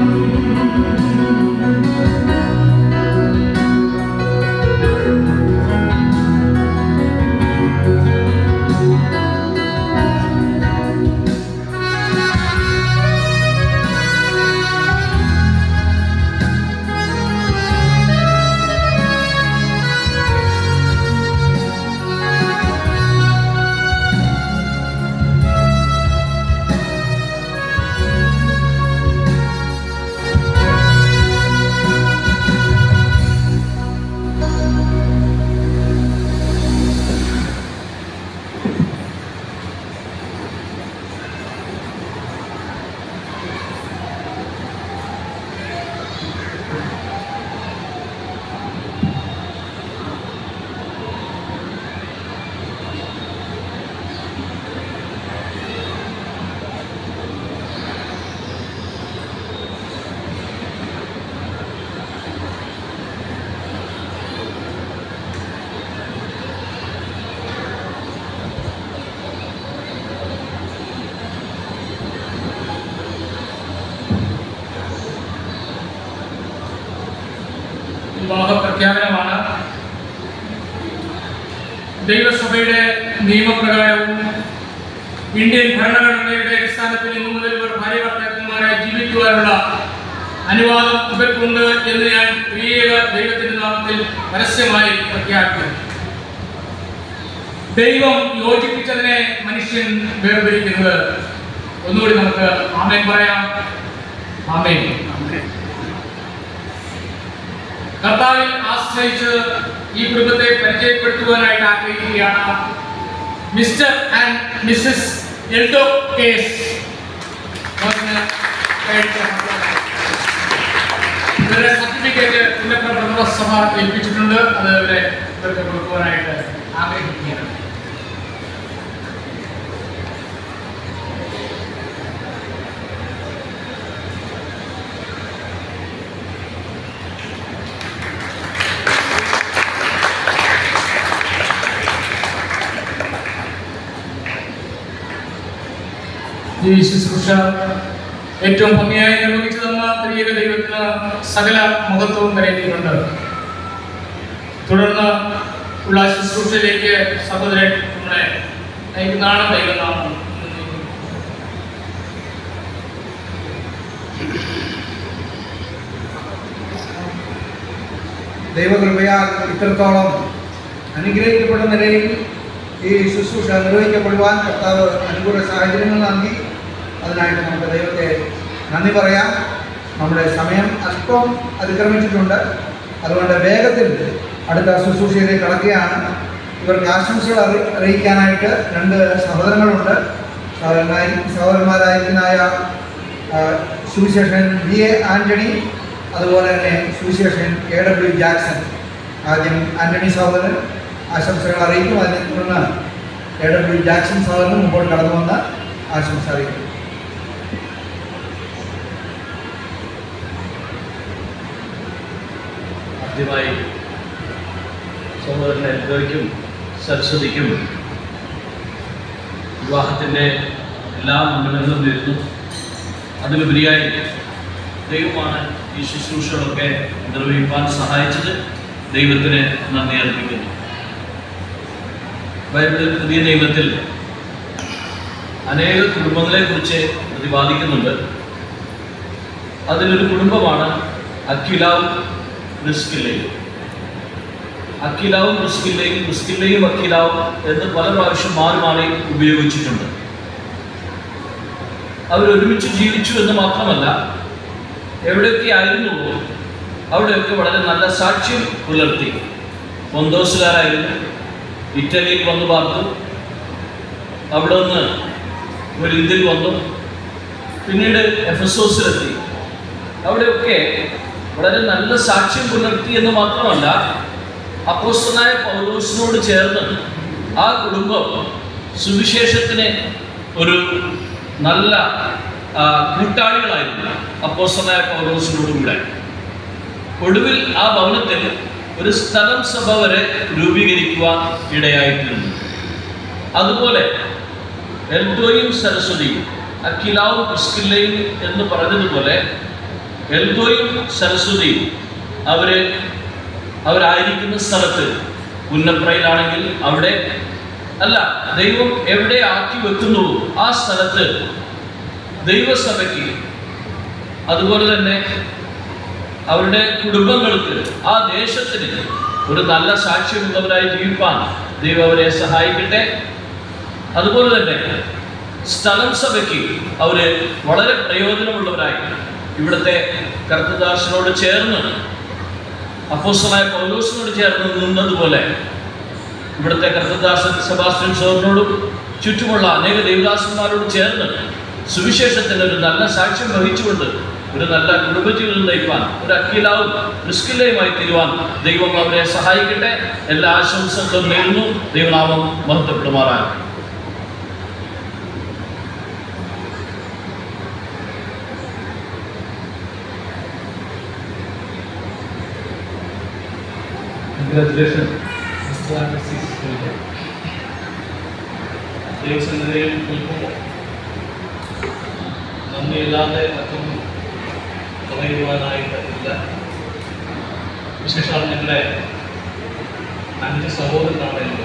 Thank പ്രഖ്യാപനമാണ് ദൈവസഭയുടെ നിയമപ്രകാരവും ഇന്ത്യൻ ഭരണഘടനയുടെ അടിസ്ഥാനത്തിൽ ഇന്നു മുതൽ ഇവർ ഭാര്യ ഭർത്താക്കന്മാരായി ജീവിക്കുവാനുള്ള അനുവാദം ഇവർക്കുണ്ട് എന്ന് ഞാൻ പ്രിയ ദൈവത്തിന്റെ നാമത്തിൽ പരസ്യമായി പ്രഖ്യാപിക്കുന്നു ദൈവം യോജിപ്പിച്ചതിനെ മനുഷ്യൻ വേർതിരിക്കുന്നത് ഒന്നുകൂടി നമുക്ക് ആമേൻ പറയാം ആമേൻ കർത്താവിൽ ആശ്രയിച്ച് ഈ കുടുംബത്തെ പരിചയപ്പെടുത്തുവാനായിട്ട് ആഗ്രഹിക്കുകയാണ് mister and missus Eldo K S ഇവരുടെ സർട്ടിഫിക്കറ്റ് പുന്നപ്ര സഭ ഏൽപ്പിച്ചിട്ടുണ്ട് അത് ഇവരെ ഇവർക്ക് കൊടുക്കുവാനായിട്ട് ആഗ്രഹിക്കുകയാണ് ഈ ശുശ്രൂഷ ഏറ്റവും ഭംഗിയായി നിർവഹിച്ചു തന്ന ത്രിയേക ദൈവത്തിന് സകല മഹത്വവും കരയുന്നുണ്ട് തുടർന്ന് ഉള്ള ശുശ്രൂഷയിലേക്ക് സഹോദരൻ നമ്മളെ നയിക്കുന്നതാണ് ദൈവനാമം ദൈവകൃപയാൽ ഇത്രത്തോളം അനുഗ്രഹിക്കപ്പെട്ട നിലയിൽ ഈ ശുശ്രൂഷ നിർവഹിക്കപ്പെടുവാൻ കർത്താവ് അനുകൂല സാഹചര്യങ്ങൾ നൽകി അതിനായിട്ട് നമുക്ക് ദൈവത്തെ നന്ദി പറയാം നമ്മുടെ സമയം അല്പം അതിക്രമിച്ചിട്ടുണ്ട് അതുകൊണ്ട് വേഗത്തിൽ അടുത്ത ശുശ്രൂഷയിലേക്ക് കടക്കുകയാണ് ഇവർക്ക് ആശംസകൾ അറി അറിയിക്കാനായിട്ട് രണ്ട് സഹോദരങ്ങളുണ്ട് സഹോദരനായി സഹോദരന്മാരായിരിക്കുന്നതായ ആ, സുവിശേഷൻ ബി എ ആന്റണി അതുപോലെ തന്നെ സുവിശേഷൻ എ ഡബ്ല്യു ജാക്സൺ ആദ്യം ആന്റണി സഹോദരൻ ആശംസകൾ അറിയിക്കും അതിനെ തുടർന്ന് എ ഡബ്ല്യു ജാക്സൺ സഹോദരൻ മുമ്പോട്ട് കടന്നു വന്ന് ആശംസ അറിയിക്കും ആദ്യമായി സഹോദരൻ എൽദോയ്ക്കും സരസ്വതിക്കും വിവാഹത്തിൻ്റെ എല്ലാ മംഗളങ്ങളും നേരുന്നു അതിലുപരിയായി ദൈവമാണ് ഈ ശുശ്രൂഷകളൊക്കെ നിർവഹിക്കാൻ സഹായിച്ചത് ദൈവത്തിന് നന്ദി അർപ്പിക്കുന്നു ബൈബിളിൽ പുതിയ നിയമത്തിൽ അനേക കുടുംബങ്ങളെക്കുറിച്ച് പ്രതിപാദിക്കുന്നുണ്ട് അതിലൊരു കുടുംബമാണ് അക്വിലാവും റിസ്കില്ലയും അക്കിലാവും റിസ്കില്ലയും റിസ്കില്ലയും അക്കിലാവും എന്ന് പല പ്രാവശ്യം മാറി മാറി ഉപയോഗിച്ചിട്ടുണ്ട് അവരൊരുമിച്ച് ജീവിച്ചു എന്ന് മാത്രമല്ല എവിടെയൊക്കെ ആയിരുന്നുവോ അവിടെയൊക്കെ വളരെ നല്ല സാക്ഷ്യം പുലർത്തി പൊന്തോസുകാരായിരുന്നു ഇറ്റലിയിൽ വന്നു പാർത്തു അവിടെ നിന്ന് ഒരു ഇന്ത്യയിൽ വന്നു പിന്നീട് എഫസോസിലെത്തി അവിടെയൊക്കെ വളരെ നല്ല സാക്ഷ്യം പുലർത്തി എന്ന് മാത്രമല്ല അപ്പോസ്തനായ പൗലോസിനോട് ചേർന്ന് ആ കുടുംബം സുവിശേഷത്തിന് ഒരു നല്ല ആ, കൂട്ടാളികളായിരുന്നു അപ്പോസ്തനായ പൗലോസിനോട് കൂടെ ഒടുവിൽ ആ ഭവനത്തിൽ ഒരു സ്ഥലം സഭ വരെ രൂപീകരിക്കുവാൻ ഇടയായിട്ടുണ്ട് അതുപോലെ എൽദോയും സരസ്വതിയും അഖിലാവും ക്രിസ്കില്ലയും എന്ന് പറഞ്ഞതുപോലെ എൽദോയും സരസ്വതിയും അവര് അവരായിരിക്കുന്ന സ്ഥലത്ത് പുന്നപ്രയിലാണെങ്കിൽ അവിടെ അല്ല ദൈവം എവിടെ ആക്കി വെക്കുന്നു ആ സ്ഥലത്ത് ദൈവസഭയ്ക്ക് അതുപോലെ തന്നെ അവരുടെ കുടുംബങ്ങൾക്ക് ആ ദേശത്തിന് ഒരു നല്ല സാക്ഷ്യമുള്ളവരായി ജീവിപ്പാൻ ദൈവം അവരെ സഹായിക്കട്ടെ അതുപോലെ തന്നെ സ്ഥലം സഭയ്ക്ക് അവര് വളരെ പ്രയോജനമുള്ളവരായി ഇവിടുത്തെ കർത്തദാസിനോട് ചേർന്ന് അപ്പോസ്തലനായ പൗലോസിനോട് ചേർന്ന് നിന്നതുപോലെ ഇവിടുത്തെ കർത്തദാസൻ സെബാസ്റ്റ്യൻ സോറിനോടും ചുറ്റുമുള്ള അനേക ദേവദാസന്മാരോട് ചേർന്ന് സുവിശേഷത്തിന് ഒരു നല്ല സാക്ഷ്യം വഹിച്ചുകൊണ്ട് ഒരു നല്ല കുടുംബജീവിതം നയിപ്പാൻ ഒരു അഖിലാവും റിസ്കില്ലയുമായി തീരുവാൻ ദൈവം അവരെ സഹായിക്കട്ടെ എല്ലാ ആശംസകളും നേരുന്നു ദൈവനാമം മഹത്വപ്പെടുമാറാകട്ടെ Congratulations, Mr. and Mrs. William. ദൈവസന്നിധിയിൽ നിൽക്കുമ്പോൾ നന്ദിയില്ലാതെ മറ്റൊന്നും പറയുവാനായിട്ട് ഇല്ല വിശേഷമാണ് ഞങ്ങളുടെ അഞ്ച് സഹോദരനാണ് എനിക്ക്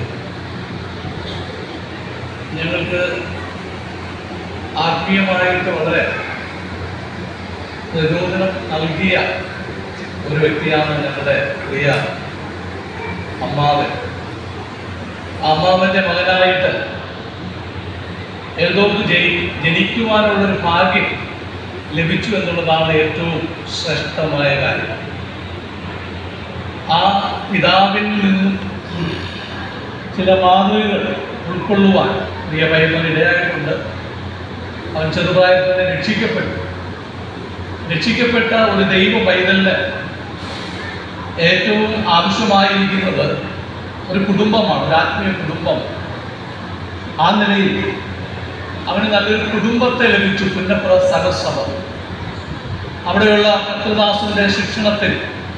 ഞങ്ങൾക്ക് ആത്മീയമായിട്ട് വളരെ പ്രചോദനം നൽകിയ ഒരു വ്യക്തിയാണ് ഞങ്ങളുടെ പ്രിയ അമ്മാവൻ ആ അമ്മാവന്റെ മകനായിട്ട് എൽദോക്ക് ജയി ജനിക്കുവാനുള്ളൊരു ഭാഗ്യം ലഭിച്ചു എന്നുള്ളതാണ് ഏറ്റവും ശ്രേഷ്ഠമായ കാര്യം ആ പിതാവിൽ നിന്നും ചില മാതൃകകൾ ഉൾക്കൊള്ളുവാൻ പ്രിയ പയ്യപ്പൻ ഇടയായിട്ടുണ്ട് അവൻ ചെറുതായിട്ട് തന്നെ രക്ഷിക്കപ്പെട്ടു രക്ഷിക്കപ്പെട്ട ഒരു ദൈവ പൈതലിന് ഏറ്റവും ആവശ്യമായിരിക്കുന്നത് ഒരു കുടുംബമാണ് ഒരു ആത്മീയ കുടുംബം ആ നിലയിൽ അവന് നല്ലൊരു കുടുംബത്തെ ലഭിച്ചു പുന്നപ്പുറ സഹസഭ അവിടെയുള്ള കർത്തദാസന്റെ ശിക്ഷണത്തിൽ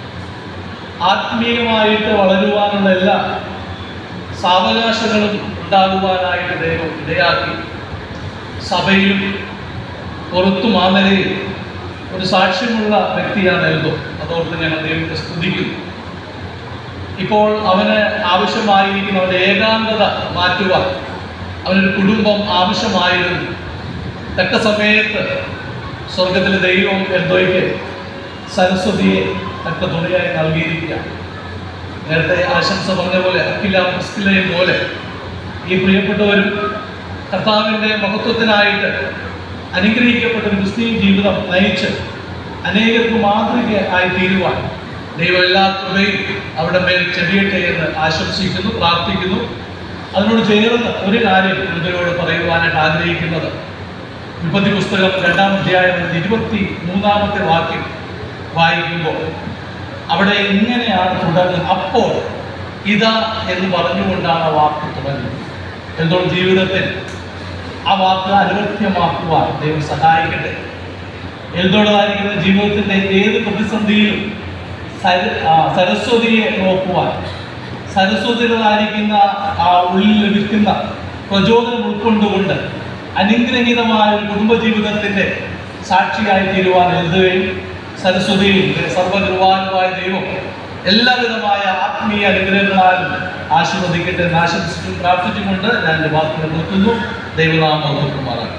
ആത്മീയമായിട്ട് വളരുവാനുള്ള എല്ലാ സാവകാശങ്ങളും ഉണ്ടാകുവാനായിട്ട് ദൈവം ഇടയാക്കി സഭയിലും പുറത്തു മാമലയിൽ ഒരു സാക്ഷ്യമുള്ള വ്യക്തിയാണ് എൽദോ അതോർത്ത് ഞാൻ ദൈവത്തെ സ്തുതിക്കുന്നു ഇപ്പോൾ അവന് ആവശ്യമായിരിക്കുന്ന അവൻ്റെ ഏകാന്തത മാറ്റുവാൻ അവനൊരു കുടുംബം ആവശ്യമായിരുന്നു തക്ക സമയത്ത് സ്വർഗത്തിലെ ദൈവം എന്തോയ്ക്ക് സരസ്വതിയെ തക്ക തുണയായി നൽകിയിരിക്കുകയാണ് നേരത്തെ ആശംസ പറഞ്ഞ പോലെ അക്കില മുസ്കിലയും പോലെ ഈ പ്രിയപ്പെട്ടവരും കർത്താവിൻ്റെ മഹത്വത്തിനായിട്ട് അനുഗ്രഹിക്കപ്പെട്ട ഒരു ക്രിസ്തീയ ജീവിതം നയിച്ച് അനേകർക്ക് മാതൃക ആയി തീരുവാൻ ദൈവം എല്ലാ കൃപയും അവിടെ മേൽ ചെടിയട്ടെ എന്ന് ആശംസിക്കുന്നു പ്രാർത്ഥിക്കുന്നു അതിനോട് ചേർന്ന് ഒരു കാര്യം ഇതിനോട് പറയുവാനായിട്ട് ആഗ്രഹിക്കുന്നത് വിപത്തി പുസ്തകം രണ്ടാം അധ്യായം ഇരുപത്തി മൂന്നാമത്തെ വാക്യം വായിക്കുമ്പോൾ അവിടെ ഇങ്ങനെയാണ് തുടങ്ങുന്നത് അപ്പോൾ ഇതാ എന്ന് പറഞ്ഞുകൊണ്ടാണ് ആ വാക്ക് തുടങ്ങുന്നത് എന്തോ ജീവിതത്തിൽ ആ വാക്ക് അനുവൃത്യമാക്കുവാൻ ദൈവം സഹായിക്കട്ടെ എന്തോടായിരിക്കുന്ന ജീവിതത്തിൻ്റെ ഏത് പ്രതിസന്ധിയിലും സര- ആ, സരസ്വതിയെ നോക്കുവാൻ സരസ്വതിയുടേതായിരിക്കുന്ന ആ ഉള്ളിൽ ലഭിക്കുന്ന പ്രചോദനം ഉൾക്കൊണ്ടുകൊണ്ട് അനുഗ്രഹീതമായ ഒരു കുടുംബജീവിതത്തിൻ്റെ സാക്ഷിയായി തീരുവാൻ എഴുതുകയും സരസ്വതിയും സർവ്വനിർവാഹമായ ദൈവം എല്ലാവിധമായ ആത്മീയ അനുഗ്രഹങ്ങളാലും ആശീർവദിക്കട്ടെ എന്ന് ആശംസിച്ചും പ്രാർത്ഥിച്ചുകൊണ്ട് ഞാൻ എൻ്റെ വാക്കുകൾ നിർത്തുന്നു ദൈവനാമം നോക്കുമാറാണ്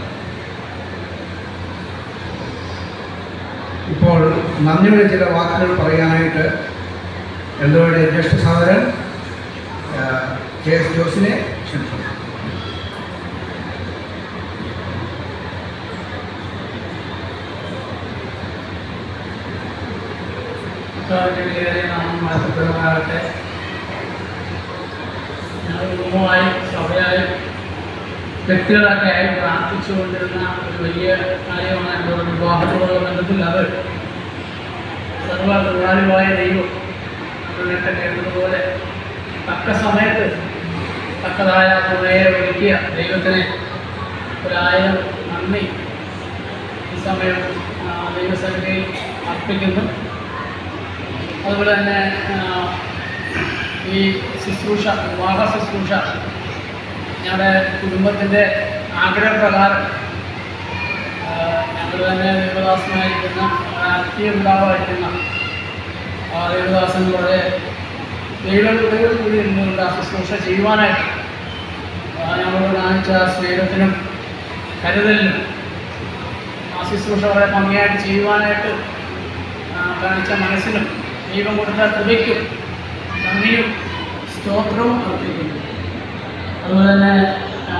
ഇപ്പോൾ നന്ദിയുടെ ചില വാക്കുകൾ പറയാനായിട്ട് എന്തോയുടെ ജ്യേഷ്ഠ സഹോദരൻ ആ, കെ എസ് ജോസിനെ ക്ഷണിച്ചു കർത്താവിൻ്റെ നാമം മഹത്വപ്പെടുമാറാകട്ടെ ഞങ്ങൾ കുടുംബമായി സഭയായി വ്യക്തികളൊക്കെ ആയി പ്രാർത്ഥിച്ചുകൊണ്ടിരുന്ന ഒരു വലിയ കാര്യമാണ് എൻ്റെ വിവാഹത്തോടുള്ള ബന്ധത്തിൽ അത് സർവ്വകൃപാലുവായ ദൈവം നമ്മൾ നേരത്തെ കേട്ടതുപോലെ തക്ക സമയത്ത് തക്കതായ തുണയെ ഒരുക്കിയ ദൈവത്തിന് ഒരായിരം നന്ദി ഈ സമയം ആ, ദൈവസഭയിൽ അർപ്പിക്കുന്നു അതുപോലെ തന്നെ ആ, ഈ ശുശ്രൂഷ വിവാഹ ശുശ്രൂഷ ഞങ്ങളുടെ കുടുംബത്തിൻ്റെ ആഗ്രഹപ്രകാരം ആ, ഞങ്ങൾ തന്നെ ദേവദാസനായിരിക്കുന്ന ആത്മീയ പിതാവായിരിക്കുന്ന ആ ദേവദാസൻ വളരെ ദൈവകൃപയോട് കൂടി ഇരുന്നുകൊണ്ട് ആ ശുശ്രൂഷ ചെയ്യുവാനായിട്ട് ആ, ഞങ്ങളോട് കാണിച്ച സ്നേഹത്തിനും കരുതലിനും ആ ശുശ്രൂഷ വളരെ ഭംഗിയായിട്ട് ചെയ്യുവാനായിട്ട് ആ, കാണിച്ച മനസ്സിനും ദൈവം കൊടുത്ത കൃപയ്ക്കും നന്ദിയും സ്തോത്രവും അർപ്പിക്കുന്നു അതുപോലെ തന്നെ ആ,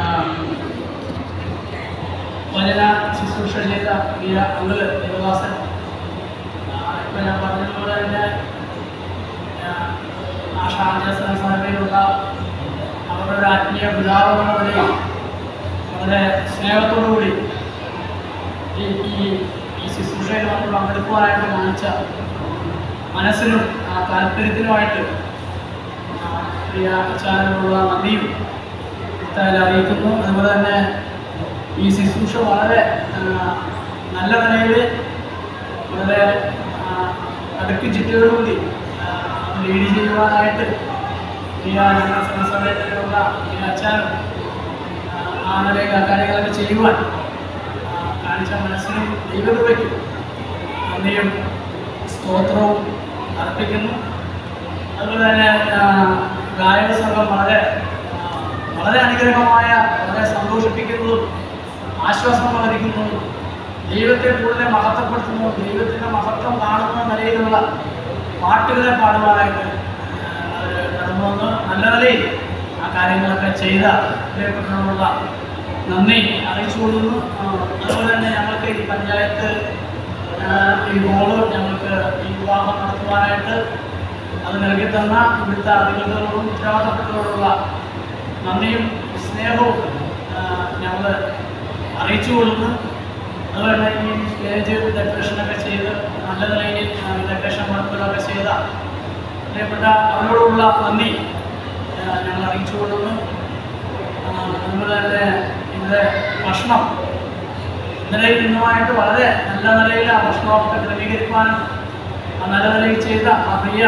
വനിത ശുശ്രൂഷ ചെയ്ത വീര അങ്കിള് ദേവദാസൻ ഇപ്പം ഞാൻ പറഞ്ഞതുപോലെ തന്നെ ആ, ആശാന്യസന സഭയിലുള്ള അവരുടെ ഒരു ആത്മീയ പിതാവെന്ന നിലയിൽ വളരെ സ്നേഹത്തോടു കൂടി ഈ ഈ ഈ ശുശ്രൂഷയിൽ നമ്മൾ പങ്കെടുക്കുവാനായിട്ട് കാണിച്ച മനസ്സിനും ആ താല്പര്യത്തിനുമായിട്ട് ആ, പ്രിയ അച്ചാരനോടുള്ള നന്ദിയും ഇത്താൽ അറിയിക്കുന്നു അതുപോലെ തന്നെ ഈ ശുശ്രൂഷ വളരെ ആ, നല്ല നിലയിൽ വളരെ ആ, അടുക്കി ചിട്ടയോടുകൂടി ആ, ലീഡ് ചെയ്യുവാനായിട്ട് പ്രിയ ഞങ്ങളുടെ സമയത്തിലുള്ള പ്രിയ അച്ചാരം ആ നിലയിൽ ആ കാര്യങ്ങളൊക്കെ ചെയ്യുവാൻ ആ, കാണിച്ച മനസ്സിനും ദൈവകൃപയ്ക്കും നന്ദിയും സ്തോത്രവും അർപ്പിക്കുന്നു അതുപോലെ തന്നെ ആ, ഗായക സംഘം വളരെ ആ, വളരെ അനുഗ്രഹമായ വളരെ സന്തോഷിപ്പിക്കുന്നതും ആശ്വാസം പകരുന്നതും ദൈവത്തെ കൂടുതൽ മഹത്വപ്പെടുത്തുന്നു ദൈവത്തിൻ്റെ മഹത്വം കാണുന്ന നിലയിലുള്ള പാട്ടുകളെ പാടുവാനായിട്ട് അവർ കടന്നു വന്ന് നല്ല നിലയിൽ ആ കാര്യങ്ങളൊക്കെ ചെയ്ത പ്രിയപ്പെട്ടവരുള്ള നന്ദി അറിയിച്ചുകൊള്ളുന്നു ആ, അതുപോലെ തന്നെ ഞങ്ങൾക്ക് ഈ പഞ്ചായത്ത് ആ, ഈ റോള് ഞങ്ങൾക്ക് ഈ വിവാഹം നടത്തുവാനായിട്ട് അത് നൽകി തന്ന ഇവിടുത്തെ അധികൃതരോടും ഉത്തരവാദപ്പെട്ടവരോടുള്ള നന്ദിയും സ്നേഹവും ഞങ്ങൾ അറിയിച്ചുകൊള്ളുന്നു അതുപോലെ തന്നെ ഈ സ്റ്റേജ് ഡെക്കറേഷനൊക്കെ ചെയ്ത് നല്ല നിലയിൽ ആ, ഡെക്കറേഷൻ വർക്കുകളൊക്കെ ചെയ്ത പ്രിയപ്പെട്ട അവരോടുള്ള നന്ദി ആ, ഞങ്ങൾ അറിയിച്ചുകൊള്ളുന്നു ആ, അതുപോലെ തന്നെ ഇവിടെ ഭക്ഷണം ഇന്നലെയും ഇന്നുമായിട്ട് വളരെ നല്ല നിലയിൽ ആ ഭക്ഷണമൊക്കെ ക്രമീകരിക്കാനും ആ നല്ല നിലയിൽ ചെയ്ത ആ പ്രിയ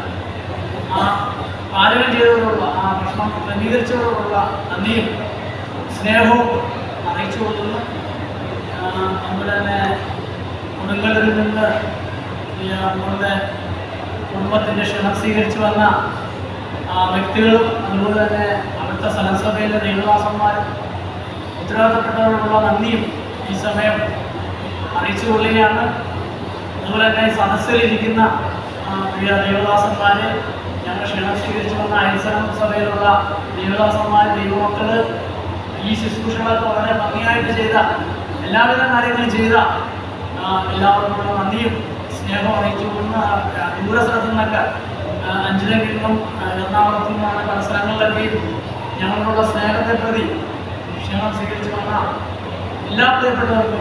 ആ പാചകം ചെയ്തവരോടുള്ള ആ ഭക്ഷണം ക്രമീകരിച്ചവരോടുള്ള നന്ദിയും സ്നേഹവും അറിയിച്ചു കൊടുക്കുന്നു ആ, അതുപോലെ തന്നെ കൊടുങ്ങല്ലൂരിൽ നിന്ന് ഈ നമ്മളുടെ കുടുംബത്തിൻ്റെ ക്ഷണം സ്വീകരിച്ചു വന്ന ആ വ്യക്തികളും അതുപോലെ തന്നെ അവിടുത്തെ സ്ഥലസഭയിലെ ദൈവദാസന്മാരും ഉത്തരവാദിത്തപ്പെട്ടവരോടുള്ള നന്ദിയും ഈ സമയം അറിയിച്ചു കൊള്ളുകയാണ് അതുപോലെ തന്നെ ഈ സദസ്സിലിരിക്കുന്ന ആ, പ്രിയ ദേവദാസന്മാരെ ഞങ്ങൾ ക്ഷണം സ്വീകരിച്ചു വന്ന അയൽസനം സഭയിലുള്ള ദേവദാസന്മാർ ദൈവമക്കൾ ഈ ശുശ്രൂഷകളൊക്കെ വളരെ ഭംഗിയായിട്ട് ചെയ്ത എല്ലാവിധ കാര്യങ്ങളും ചെയ്ത ആ, എല്ലാവർക്കുള്ള നന്ദിയും സ്നേഹവും അറിയിച്ചു കൊള്ളുന്ന ആ, ദൂര സ്ഥലത്തു നിന്നൊക്കെ ആ, അഞ്ചിലങ്കിൽ നിന്നും ആ, എറണാകുളത്തു നിന്നാണ് പല സ്ഥലങ്ങളിലൊക്കെ ഞങ്ങളോടുള്ള സ്നേഹത്തെ പ്രതി ക്ഷണം സ്വീകരിച്ചു വന്ന എല്ലാ പ്രിയപ്പെട്ടവർക്കും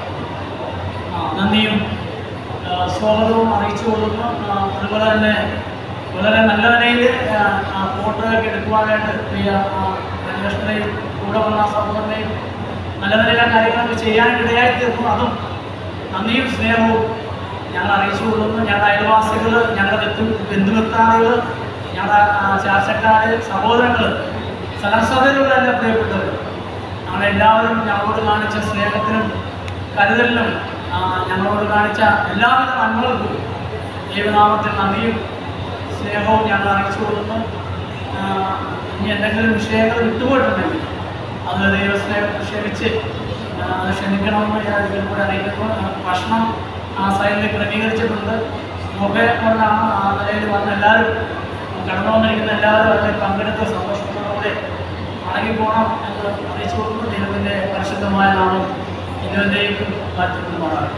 ആ, നന്ദിയും ആ, സ്വാഗതവും അറിയിച്ചു കൊള്ളുന്നു ആ, അതുപോലെ തന്നെ വളരെ നല്ല നിലയിൽ ഫോട്ടോ ഒക്കെ എടുക്കുവാനായിട്ട് പ്രിയ അന്വേഷണയും കൂടെ വന്ന സഹോദരനെയും നല്ല നിലയിലെ കാര്യങ്ങളൊക്കെ ചെയ്യാനായിട്ട് ഇടയായി തീർന്നു അതും നന്ദിയും സ്നേഹവും ഞങ്ങൾ അറിയിച്ചു കൊള്ളുന്നു ഞങ്ങളുടെ അയൽവാസികൾ ഞങ്ങളുടെ ബന്ധു ബന്ധുമിത്രാദികൾ ഞങ്ങളുടെ ചാർച്ചക്കാർ സഹോദരങ്ങൾ സഹസഭയിലുള്ള എല്ലാ പ്രിയപ്പെട്ടവർ ഞങ്ങളെല്ലാവരും ഞങ്ങളോട് കാണിച്ച സ്നേഹത്തിനും കരുതലിനും ആ, ഞങ്ങളോട് കാണിച്ച എല്ലാവിധ നന്മകൾക്കും ദൈവനാമത്തിൽ നന്ദിയും സ്നേഹവും ഞങ്ങൾ അറിയിച്ചു കൊടുക്കുന്നു ആ, ഇനി എന്തെങ്കിലും വിഷയങ്ങൾ വിട്ടുപോയിട്ടുണ്ടെങ്കിൽ അത് ദൈവസ്നേഹം ക്ഷമിച്ച് ആ, അത് ക്ഷമിക്കണമെന്ന് ഞാൻ ഇതിൽ കൂടെ അറിയിക്കുന്നു ആ, ഭക്ഷണം ആ സൈഡിൽ ക്രമീകരിച്ചിട്ടുണ്ട് മുഖേക്കൊണ്ടാണ് ആ നിലയിൽ വന്ന എല്ലാവരും കടന്നു വന്നിരിക്കുന്ന എല്ലാവരും അതിൽ പങ്കെടുത്ത് സന്തോഷത്തോടുകൂടെ മടങ്ങി പോകണം എന്ന് അറിയിച്ചു കൊടുക്കുന്നു ദൈവത്തിൻ്റെ പരിശുദ്ധമായ നാമം ഇതിലേക്കും കാത്തിരിക്കുന്നതാണ്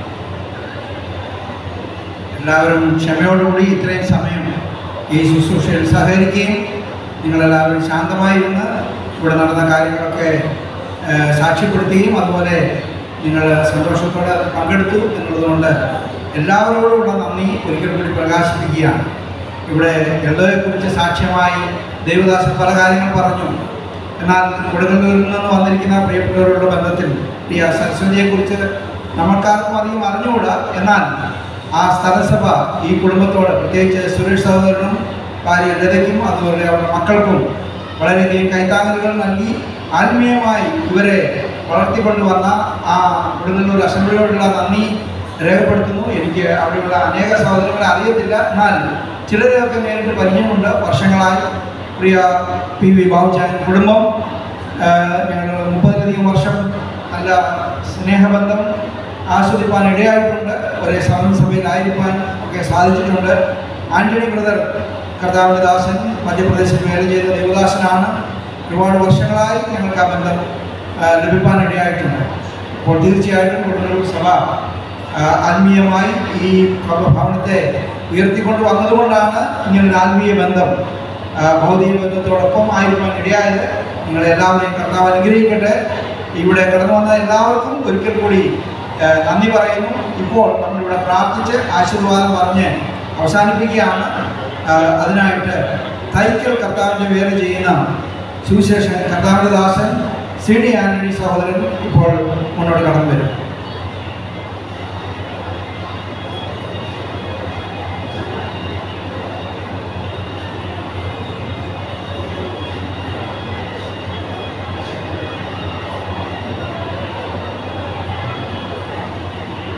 എല്ലാവരും ക്ഷമയോടുകൂടി ഇത്രയും സമയം ഈ ശുശ്രൂഷയിൽ സഹകരിക്കുകയും നിങ്ങളെല്ലാവരും ശാന്തമായിരുന്ന് ഇവിടെ നടന്ന കാര്യങ്ങളൊക്കെ ആ, സാക്ഷ്യപ്പെടുത്തുകയും അതുപോലെ നിങ്ങൾ സന്തോഷത്തോടെ അത് പങ്കെടുത്തു എന്നുള്ളതുകൊണ്ട് എല്ലാവരോടുമുള്ള നന്ദി ഒരിക്കൽ കൂടി പ്രകാശിപ്പിക്കുകയാണ് ഇവിടെ എന്തോയെക്കുറിച്ച് സാക്ഷ്യമായി ദേവദാസൻ പല കാര്യങ്ങൾ പറഞ്ഞു എന്നാൽ കൊടുങ്ങല്ലൂരിൽ നിന്ന് വന്നിരിക്കുന്ന പ്രിയപ്പെട്ടവരുടെ ബന്ധത്തിൽ പ്രിയ സരസ്വതിയെക്കുറിച്ച് നമ്മൾക്കാർക്കും അധികം അറിഞ്ഞുകൂടാ എന്നാൽ ആ സ്ഥലസഭ ഈ കുടുംബത്തോട് പ്രത്യേകിച്ച് സുരേഷ് സഹോദരനും ഭാര്യ ലതയ്ക്കും അതുപോലെ അവരുടെ മക്കൾക്കും വളരെയധികം കൈത്താങ്ങലുകൾ നൽകി ആത്മീയമായി ഇവരെ വളർത്തിക്കൊണ്ടുവന്ന ആ കൊടുങ്ങല്ലൂർ അസംബ്ലിയോടുള്ള നന്ദി രേഖപ്പെടുത്തുന്നു എനിക്ക് അവിടെയുള്ള അനേക സഹോദരങ്ങളെ അറിയത്തില്ല എന്നാൽ ചിലരെയൊക്കെ നേരിട്ട് പരിചയമുണ്ട് വർഷങ്ങളായി പ്രിയ പി വി ബാബുചാൻ കുടുംബം ഞങ്ങൾ മുപ്പതിലധികം വർഷം നല്ല സ്നേഹബന്ധം ആസ്വദിപ്പാൻ ഇടയായിട്ടുണ്ട് ഒരേ സഭയിലായിരിക്കാൻ ഒക്കെ സാധിച്ചിട്ടുണ്ട് ആന്റണി ബ്രദർ കർത്താവിൻ്റെ ദാസൻ മധ്യപ്രദേശിൽ വേല ചെയ്ത ദേവദാസനാണ് ഒരുപാട് വർഷങ്ങളായി ഞങ്ങൾക്ക് ആ ബന്ധം ആ, ലഭിക്കാൻ ഇടയായിട്ടുണ്ട് അപ്പോൾ തീർച്ചയായിട്ടും കൊടുങ്ങല്ലൂർ സഭ ആ, ആത്മീയമായി ഈ ഭവനത്തെ ഉയർത്തിക്കൊണ്ട് വന്നതുകൊണ്ടാണ് ഇങ്ങനൊരു ആത്മീയ ബന്ധം ആ, ഭൗതിക ബന്ധത്തോടൊപ്പം ആയിരിക്കാൻ ഇടയായത് നിങ്ങളെല്ലാവരെയും കർത്താവ് അനുഗ്രഹിക്കട്ടെ ഇവിടെ കടന്നു വന്ന എല്ലാവർക്കും ഒരിക്കൽ കൂടി ആ, നന്ദി പറയുന്നു ഇപ്പോൾ നമ്മളിവിടെ പ്രാർത്ഥിച്ച് ആശീർവാദം പറഞ്ഞ് അവസാനിപ്പിക്കുകയാണ് ആ, അതിനായിട്ട് തൈക്കൽ കർത്താവിൻ്റെ വേല ചെയ്യുന്ന സുവിശേഷൻ കർത്താവിൻ്റെ ദാസൻ സി ഡി ആന്റണി സഹോദരൻ ഇപ്പോൾ മുന്നോട്ട് കടന്നു വരും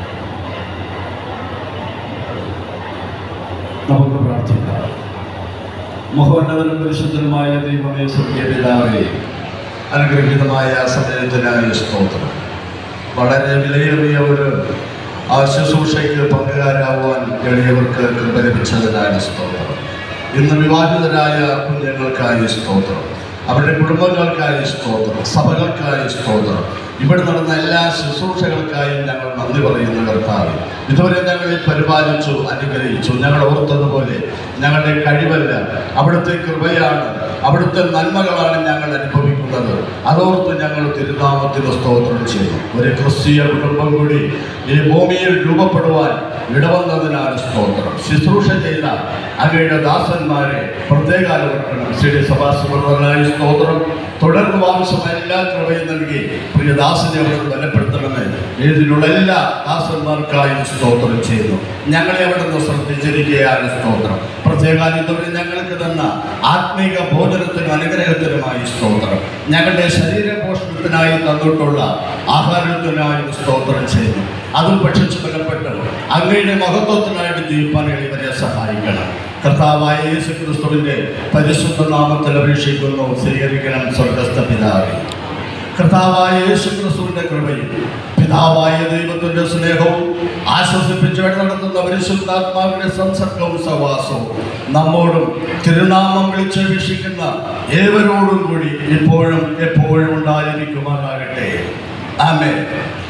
നമുക്ക് പ്രാർത്ഥിക്കാം മഹോന്നതനും പരിശുദ്ധനുമായ ദൈവമേ സ്വർഗീയപിതാവേ അനുഗ്രഹീതമായ സമയത്തിനായ സ്തോത്രം വളരെ വിലയേറിയ ഒരു ആ ശുശ്രൂഷയ്ക്ക് പങ്കുകാരാവാൻ എളിയവർക്ക് കൃപ ലഭിച്ചതിനായ സ്തോത്രം ഇന്ന് വിവാഹിതരായ കുഞ്ഞുങ്ങൾക്കായി സ്തോത്രം അവരുടെ കുടുംബങ്ങൾക്കായി സ്തോത്രം സഭകൾക്കായി സ്തോത്രം ഇവിടെ നടന്ന എല്ലാ ശുശ്രൂഷകൾക്കായും ഞങ്ങൾ നന്ദി പറയുന്നു കർത്താവ് ഇതുവരെ ഞങ്ങളെ പരിപാലിച്ചു അനുഗ്രഹിച്ചു ഞങ്ങൾ ഓർത്തതുപോലെ ഞങ്ങളുടെ കഴിവല്ല അവിടുത്തെ കൃപയാണ് അവിടുത്തെ നന്മകളാണ് ഞങ്ങൾ അനുഭവിക്കുന്നത് അതോർത്ത് ഞങ്ങൾ തിരുനാമത്തിന് സ്തോത്രം ചെയ്തു ഒരു ക്രിസ്തീയ കുടുംബം കൂടി ഈ ഭൂമിയിൽ രൂപപ്പെടുവാൻ ഇടവന്നതിനാണ് സ്തോത്രം ശുശ്രൂഷ ചെയ്ത അങ്ങയുടെ ദാസന്മാരെ പ്രത്യേകാലവർക്കണം ശ്രീ സഭാസുബ്രതനായി സ്തോത്രം തുടർന്ന് ആവശ്യമായ എല്ലാ കൃപയും നൽകി പ്രിയ ദാസനെ അവിടെ ബലപ്പെടുത്തണമേ ഇതിനുള്ള എല്ലാ ദാസന്മാർക്കായും സ്തോത്രം ചെയ്യുന്നു ഞങ്ങളെ അവിടെ നിന്ന് ശ്രദ്ധിച്ചിരിക്കുകയാണ് സ്തോത്രം പ്രത്യേകാൽ ഇതുവരെ ഞങ്ങൾക്ക് തന്ന ആത്മീക ഭോജനത്തിനും അനുഗ്രഹത്തിനുമായി സ്തോത്രം ഞങ്ങളുടെ ശരീര പോഷണത്തിനായി തന്നിട്ടുള്ള ആഹാരത്തിനായും സ്തോത്രം ചെയ്യുന്നു അതും ഭക്ഷിച്ച് ബലപ്പെട്ട് അങ്ങയുടെ മഹത്വത്തിനായിട്ട് ജീവിപ്പാൻ ഇവരെ സഹായിക്കണം കർത്താവായ യേശു ക്രിസ്തുവിൻ്റെ പരിശുദ്ധ നാമത്തിൽ അപേക്ഷിക്കുന്നു സ്വീകരിക്കണം സ്വർഗസ്ഥ പിതാവേ കർത്താവായ യേശു ക്രിസ്തുവിൻ്റെ കൃപയും പിതാവായ ദൈവത്തിൻ്റെ സ്നേഹവും ആശ്വസിപ്പിച്ച് വഴി നടത്തുന്ന പരിശുദ്ധാത്മാവിൻ്റെ സംസർഗവും സവാസവും നമ്മോടും തിരുനാമം വിളിച്ചപേക്ഷിക്കുന്ന ഏവരോടും കൂടി ഇപ്പോഴും എപ്പോഴും ഉണ്ടായിരിക്കുമാറാകട്ടെ ആമേ